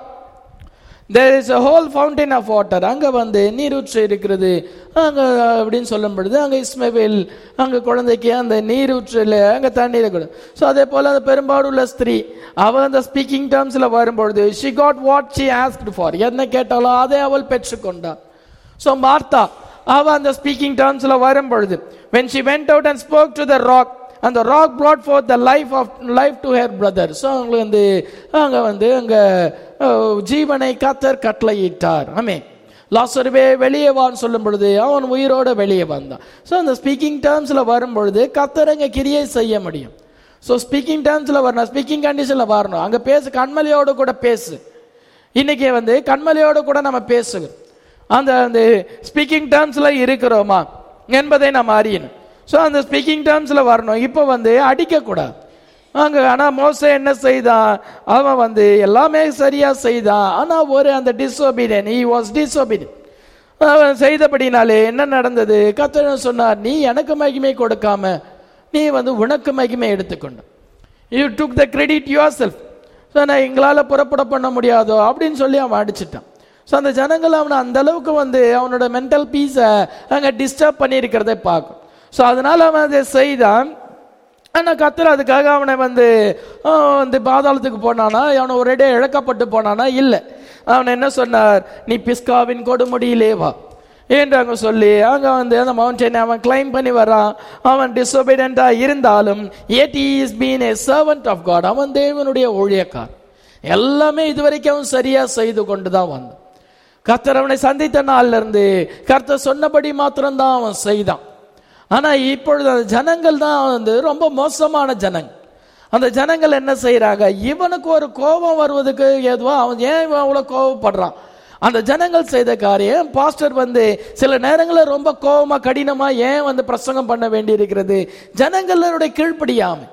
Speaker 1: there is a whole fountain of water அங்க வந்து நீரூற்று இருக்கிறது அங்க அப்படின்னு சொல்லும் பொழுது அங்க இஸ்மவேல் அங்க குழந்தைக்கு அந்த நீரூற்றுல அங்க தண்ணீரை கொடு ஸோ அதே போல அந்த பெரும்பாடுள்ள ஸ்திரீ அவ அந்த ஸ்பீக்கிங் டேர்ம்ஸ்ல வரும்பொழுது she got what she asked for என்ன கேட்டாலும் அதை அவள் பெற்றுக்கொண்டாள் ஸோ மார்த்தா அவ அந்த ஸ்பீக்கிங் டேர்ம்ஸ்ல வரும் பொழுது when she went out and spoke to the rock அந்த rock brought forth the life of life to her brother so அவங்களுக்கு வந்து அங்க வந்து அங்க அஹ், ஜீவனை கத்தர் கட்டளையிட்டார் ஆமே லாசருவே வெளியே வான்னு சொல்லும் பொழுது அவன் உயிரோட வெளியே வந்தான் ஸோ அந்த ஸ்பீக்கிங் டேர்ம்ஸ்ல வரும் பொழுது கத்தர் அங்க கிரியை செய்ய முடியும் ஸோ ஸ்பீக்கிங் டேர்ம்ஸ்ல வரணும் ஸ்பீக்கிங் கண்டிஷன்ல வரணும் அங்க பேசு கண்மலையோட கூட பேசு இன்னைக்கு வந்து கண்மலையோட கூட நம்ம பேசுகிறோம் அந்த அந்த ஸ்பீக்கிங் டேர்ம்ஸ்ல இருக்கிறோமா என்பதை நம்ம அறியணும் ஸோ அந்த ஸ்பீக்கிங் டேர்ம்ஸ்ல வரணும் இப்போ வந்து அடிக்கக்கூடாது அங்க ஆனா மோசே என்ன செய்தான் அவன் வந்து எல்லாமே சரியா செய்தான் ஆனா ஒரு அந்த டிஸ்ஒபீடியன் he was disobedient அவன் செய்தபடினாலே என்ன நடந்தது கத்தர் சொன்னார் நீ எனக்கு மகிமை கொடுக்காம நீ வந்து உனக்கு மகிமை எடுத்துக்கொண்ட you took the credit yourself so நான் எங்களால் புறப்பட பண்ண முடியாதோ அப்படின்னு சொல்லி அவன் அடிச்சிட்டான் ஸோ அந்த ஜனங்கள் அவனை அந்த அளவுக்கு வந்து அவனோட மென்டல் பீஸை அங்கே டிஸ்டர்ப் பண்ணியிருக்கிறதை பார்க்கும் ஸோ அதனால அவன் அதை செய்தான் ஆனால் கத்தர் அதுக்காக அவனை வந்து அவன் வந்து பாதாளத்துக்கு போனானா அவனை ஒரேடே இழக்கப்பட்டு போனானா இல்லை அவன் என்ன சொன்னார் நீ பிஸ்காவின் கொடுமுடியிலே வா என்று அங்க சொல்லி அங்க வந்து அந்த மவுண்டனை அவன் கிளைம் பண்ணி வரான் அவன் டிசோபீடியண்டா இருந்தாலும் yet he is been a servant of God அவன் தேவனுடைய ஊழியக்கார் எல்லாமே இதுவரைக்கும் அவன் சரியா செய்து கொண்டு தான் வந்தான் கர்த்தர் அவனை சந்தித்த நாள்ல இருந்து கர்த்தர் சொன்னபடி மாத்திரம்தான் அவன் செய்தான் ஆனா இப்பொழுது அந்த ஜனங்கள் தான் வந்து ரொம்ப மோசமான ஜனங்க அந்த ஜனங்கள் என்ன செய்றாங்க இவனுக்கு ஒரு கோபம் வருவதுக்கு ஏதுவா அவன் ஏன் இவன் அவ்வளவு கோபப்படுறான் அந்த ஜனங்கள் செய்த காரியம் பாஸ்டர் வந்து சில நேரங்களில் ரொம்ப கோபமா கடினமா ஏன் வந்து பிரசங்கம் பண்ண வேண்டி இருக்கிறது ஜனங்களுடைய கீழ்ப்படியாமை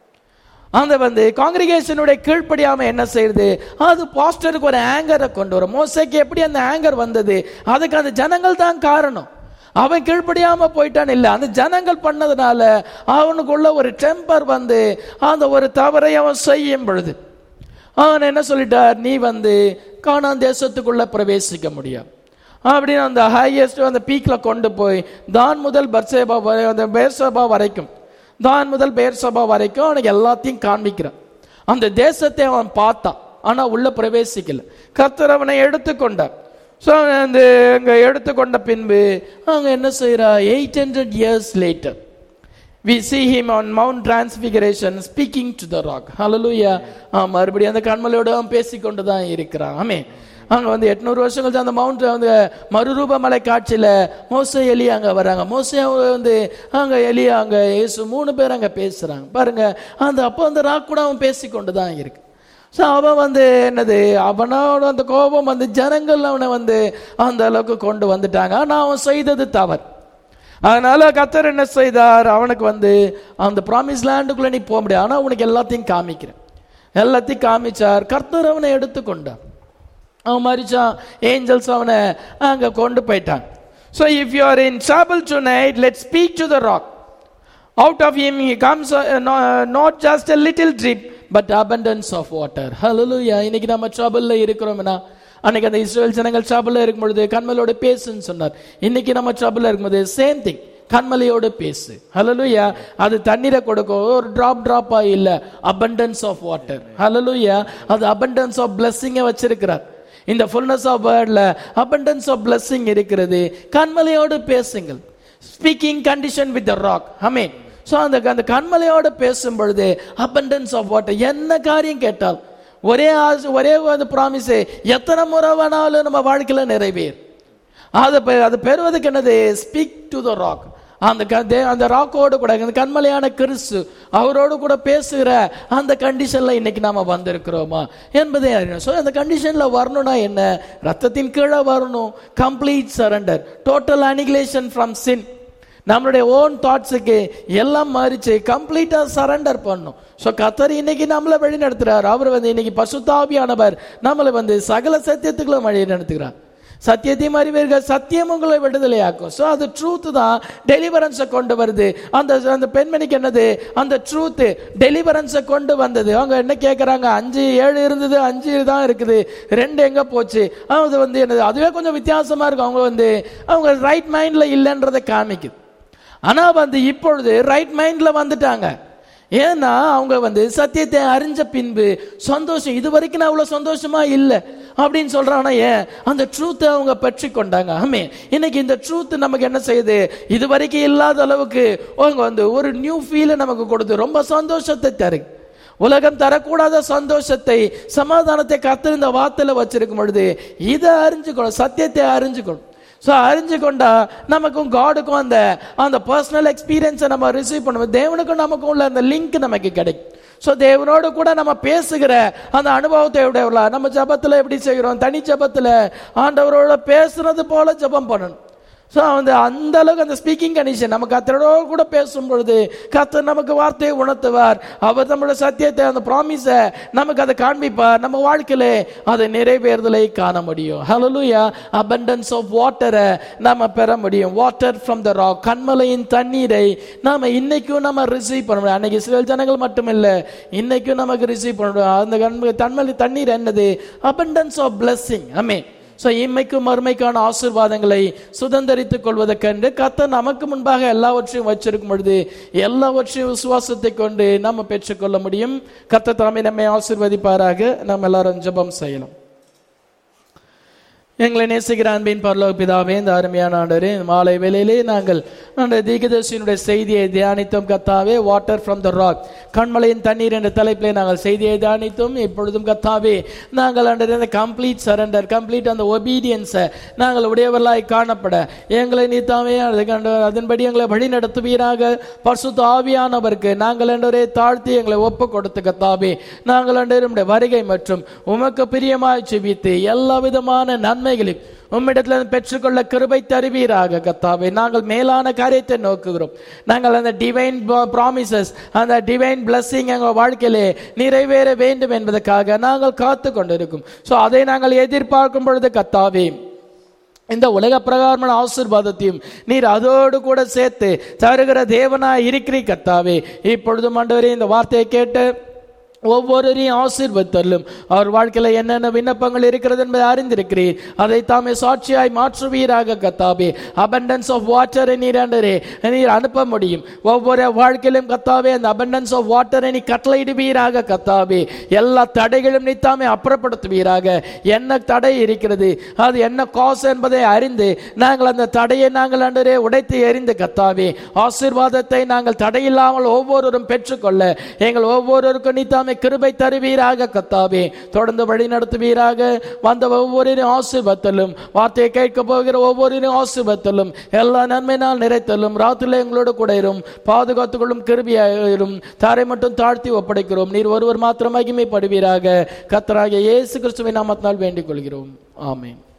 Speaker 1: அந்த வந்து காங்கிரிகேஷனுடைய கீழ்ப்படியாம என்ன செய்யுது அது பாஸ்டருக்கு ஒரு ஆங்கரை கொண்டு வரும் மோசைக்கு எப்படி அந்த ஆங்கர் வந்தது அதுக்கு அந்த ஜனங்கள் தான் காரணம் அவன் கீழ்ப்படியாம போயிட்டான் இல்ல அந்த ஜனங்கள் பண்ணதுனால அவனுக்குள்ள ஒரு டெம்பர் வந்து அந்த ஒரு தவறை அவன் செய்யும் பொழுது அவன் என்ன சொல்லிட்டார் நீ வந்து கானான் தேசத்துக்குள்ள பிரவேசிக்க முடியாது அப்படின்னு அந்த ஹையஸ்ட் அந்த பீக்ல கொண்டு போய் தான் முதல் பர்சேபா வரை- அந்த பேர்சபா வரைக்கும் தான் முதல் பேர்சபா வரைக்கும் அவனுக்கு எல்லாத்தையும் காண்பிக்கிறான் அந்த தேசத்தை அவன் பார்த்தான் ஆனா உள்ள பிரவேசிக்கல கர்த்தர் அவனை எடுத்துக்கொண்டார் ஸோ அந்த அங்க எடுத்துக்கொண்ட பின்பு அவங்க என்ன செய்யறா eight hundred years later we see him on mount transfiguration speaking to the rock hallelujah ah, மறுபடியும் அந்த கண்மலையோட அவன் பேசிக்கொண்டு தான் இருக்கிறான் ஆமே அங்க வந்து எட்நூறு வருஷம் கழிச்சு அந்த மவுண்ட் வந்து மறுரூப மலை காட்சியில மோசே எலியா அங்க வராங்க மோசே வந்து அங்க எலியா அங்க இயேசு மூணு பேர் அங்க பேசுறாங்க பாருங்க அந்த அப்போ அந்த ராக் கூட அவன் பேசிக்கொண்டு தான் இருக்கு ஸோ அவன் வந்து என்னது அவனோட அந்த கோபம் வந்து ஜனங்கள் அவனை வந்து அந்த அளவுக்கு கொண்டு வந்துட்டாங்க ஆனா அவன் செய்தது தவறு அதனால கத்தர் என்ன செய்தார் அவனுக்கு வந்து அந்த ப்ராமிஸ் லேண்டுக்குள்ள நீ போக முடியாது ஆனா உனக்கு எல்லாத்தையும் காமிக்கிறேன் எல்லாத்தையும் காமிச்சார் கர்த்தர் அவனை எடுத்துக்கொண்டார் அவன் மறிச்சான் ஏஞ்சல்ஸ் அவனை அங்க கொண்டு போயிட்டான் so if you are in trouble tonight let's speak to the rock out of him he comes uh, no, not just a little drip but abundance of water hallelujah இன்னைக்கு நம்ம ட்ரபிள்ல இருக்கிறோம்னா அன்னைக்கு அந்த இஸ்ரேல் ஜனங்கள் ட்ரபிள்ல இருக்கும் பொழுது கண்மலோட பேசுன்னு சொன்னார் இன்னைக்கு நம்ம ட்ரபிள்ல இருக்கும்போது சேம் திங் கண்மலையோடு பேசு ஹalleluya அது தண்ணீரை கொடுக்கும் ஒரு டிராப் டிராப்பா இல்ல abundance ஆஃப் வாட்டர் ஹalleluya அது abundance ஆஃப் blessing வச்சிருக்கிறார் இந்த ஃபுல்னஸ் ஆஃப் வேர்ட்ல abundance ஆஃப் blessing இருக்கிறது கண்மலையோடு பேசுங்கள் speaking condition with the rock amen so அந்த அந்த கண்மலையோடு பேசும் பொழுது abundance ஆஃப் வாட்டர் என்ன காரியம் கேட்டால் ஒரே ஆசை ஒரே அந்த ப்ராமிஸ் எத்தனை முறை வேணாலும் நம்ம வாழ்க்கையில நிறைவேறும் அது பெ- அது பெறுவதுக்கு என்னது ஸ்பீக் டு த ராக் அந்த க- தே- அந்த ராக்கோடு கூட அந்த கண்மலையான கிறிஸ்து அவரோடு கூட பேசுகிற அந்த கண்டிஷன்ல இன்னைக்கு நாம வந்திருக்கிறோமா என்பதை அறியணும் ஸோ அந்த கண்டிஷன்ல வரணும்னா என்ன ரத்தத்தின் கீழே வரணும் complete surrender total annihilation from sin நம்மளுடைய ஓன் தாட்ஸுக்கு எல்லாம் மாறிச்சு கம்ப்ளீட்டா சரண்டர் பண்ணும் ஸோ கத்தர் இன்னைக்கு நம்மளை வழி நடத்துறார் அவர் வந்து இன்னைக்கு பசுத்தாபியானவர் நம்மளை வந்து சகல சத்தியத்துக்குள்ள வழி நடத்துகிறார் சத்தியத்தையும் அறிவீர்கள் சத்தியம் உங்களை விடுதலையாக்கும் ஸோ அது ட்ரூத் தான் டெலிவரன்ஸை கொண்டு வருது அந்த அந்த பெண்மணிக்கு என்னது அந்த ட்ரூத் டெலிவரன்ஸை கொண்டு வந்தது அவங்க என்ன கேட்குறாங்க அஞ்சு ஏழு இருந்தது அஞ்சு தான் இருக்குது ரெண்டு எங்க போச்சு அது வந்து என்னது அதுவே கொஞ்சம் வித்தியாசமா இருக்கும் அவங்க வந்து அவங்க ரைட் மைண்ட்ல இல்லைன்றதை காமிக்குது ஆனா வந்து இப்பொழுது ரைட் மைண்ட்ல வந்துட்டாங்க ஏன்னா அவங்க வந்து சத்தியத்தை அறிஞ்ச பின்பு சந்தோஷம் இது வரைக்கும் நான் அவ்வளவு சந்தோஷமா இல்லை அப்படின்னு சொல்றாங்கன்னா ஏன் அந்த ட்ரூத்தை அவங்க பெற்று கொண்டாங்க ஆமே இன்னைக்கு இந்த ட்ரூத் நமக்கு என்ன செய்யுது இது வரைக்கும் இல்லாத அளவுக்கு அவங்க வந்து ஒரு நியூ ஃபீலை நமக்கு கொடுத்து ரொம்ப சந்தோஷத்தை தரு உலகம் தரக்கூடாத சந்தோஷத்தை சமாதானத்தை கத்து இந்த வார்த்தையில வச்சிருக்கும் பொழுது இதை அறிஞ்சுக்கணும் சத்தியத்தை அறிஞ்சுக்கணும் ஸோ அறிஞ்சு கொண்டா நமக்கும் காடுக்கும் அந்த அந்த பர்சனல் எக்ஸ்பீரியன்ஸை நம்ம ரிசீவ் பண்ணுவோம் தேவனுக்கும் நமக்கும் உள்ள அந்த லிங்க் நமக்கு கிடைக்கும் ஸோ தேவனோடு கூட நம்ம பேசுகிற அந்த அனுபவத்தை உடையவர்களா நம்ம ஜபத்தில் எப்படி செய்கிறோம் தனி ஜபத்தில் ஆண்டவரோட பேசுறது போல ஜபம் பண்ணணும் ஸோ வந்து அந்த அளவுக்கு அந்த ஸ்பீக்கிங் கண்டிஷன் நம்ம கத்தரோட கூட பேசும் பொழுது கத்தர் நமக்கு வார்த்தையை உணர்த்துவார் அவர் நம்மளோட சத்தியத்தை அந்த ப்ராமிஸை நமக்கு அதை காண்பிப்பார் நம்ம வாழ்க்கையில அதை நிறைவேறுதலை காண முடியும் ஹலலூயா abundance ஆஃப் வாட்டரை நம்ம பெற முடியும் வாட்டர் ஃப்ரம் த ராக் கண்மலையின் தண்ணீரை நாம இன்னைக்கும் நம்ம ரிசீவ் பண்ண முடியும் அன்னைக்கு இஸ்ரேல் ஜனங்கள் மட்டும் இல்ல இன்னைக்கும் நமக்கு ரிசீவ் பண்ண முடியும் அந்த கண்மலை தன்மலை தண்ணீர் என்னது abundance of blessing amen so இம்மைக்கும் மறுமைக்கான ஆசீர்வாதங்களை சுதந்திரித்துக் கொள்வதற்கென்று கத்த நமக்கு முன்பாக எல்லாவற்றையும் வச்சிருக்கும் பொழுது எல்லாவற்றையும் விசுவாசத்தை கொண்டு நம்ம பெற்றுக்கொள்ள முடியும் கத்த தலைமை நம்மை ஆசீர்வதிப்பாராக நாம் எல்லாரும் ஜெபம் செய்யலாம் எங்களை நேசிக்கிற அன்பின் பரலோக பிதாவே இந்த அருமையான ஆண்டரே இந்த மாலை வேளையிலே நாங்கள் அந்த தீகதர்சியினுடைய செய்தியை தியானித்தோம் கத்தாவே வாட்டர் ஃப்ரம் த ராக் கண்மலையின் தண்ணீர் என்ற தலைப்பிலே நாங்கள் செய்தியை தியானித்தோம் இப்பொழுதும் கத்தாவே நாங்கள் அந்த அந்த கம்ப்ளீட் சரண்டர் கம்ப்ளீட் அந்த ஒபீடியன்ஸை நாங்கள் உடையவர்களாய் காணப்பட எங்களை நீத்தாவே அதன்படி எங்களை வழி நடத்துவீராக பரிசுத்த ஆவியானவருக்கு நாங்கள் என்றவரே தாழ்த்தி எங்களை ஒப்பு கொடுத்து கத்தாவே நாங்கள் அன்றே வருகை மற்றும் உமக்கு பிரியமாய் செபித்து எல்லா விதமான நன்மைகளையும் உம்மிடத்தில் பெற்றுக்கொள்ள கிருபை தருவீராக கத்தாவே நாங்கள் மேலான காரியத்தை நோக்குகிறோம் நாங்கள் அந்த டிவைன் ப்ராமிசஸ் அந்த டிவைன் பிளஸ்ஸிங் எங்கள் வாழ்க்கையிலே நிறைவேற வேண்டும் என்பதற்காக நாங்கள் காத்து கொண்டிருக்கும் ஸோ அதை நாங்கள் எதிர்பார்க்கும் பொழுது கத்தாவே இந்த உலக பிரகாரமான ஆசீர்வாதத்தையும் நீர் அதோடு கூட சேர்த்து தருகிற தேவனாய் இருக்கிறீ கத்தாவே இப்பொழுதும் ஆண்டவரே இந்த வார்த்தையை கேட்டு ஒவ்வொருவரையும் ஆசீர்வத்தலும் அவர் வாழ்க்கையில என்னென்ன விண்ணப்பங்கள் இருக்கிறது என்பதை அறிந்திருக்கிறீர் அதை தாமே சாட்சியாய் மாற்றுவீராக கத்தாவே abundance ஆஃப் வாட்டரை நீர் ஆண்டரே நீர் அனுப்ப முடியும் ஒவ்வொரு வாழ்க்கையிலும் கத்தாவே அந்த abundance ஆஃப் வாட்டரை நீ கட்டளையிடுவீராக கத்தாவே எல்லா தடைகளும் நீ தாமே அப்புறப்படுத்துவீராக என்ன தடை இருக்கிறது அது என்ன காசு என்பதை அறிந்து நாங்கள் அந்த தடையை நாங்கள் ஆண்டரே உடைத்து எறிந்து கத்தாவே ஆசீர்வாதத்தை நாங்கள் தடையில்லாமல் ஒவ்வொருவரும் பெற்றுக்கொள்ள எங்கள் ஒவ்வொருவருக்கும் நீ தாமே கிருபை தருவீராக கத்தாவே தொடர்ந்து வழி நடத்துவீராக வந்த ஒவ்வொருவரையும் ஆசீர்வத்தலும் வார்த்தையை கேட்க போகிற ஒவ்வொருவரையும் ஆசீர்வத்தலும் எல்லா நன்மையினால் நிறைத்தலும் ராத்திரில எங்களோடு கூட இரும் பாதுகாத்துக்கொள்ளும் கிருபியாயிரும் தாரை மட்டும் தாழ்த்தி ஒப்படைக்கிறோம் நீர் ஒருவர் மாத்திரம் மகிமைப்படுவீராக கத்தராகிய இயேசு கிறிஸ்துவை நாமத்தினால் வேண்டிக் கொள்கிறோம் ஆமென்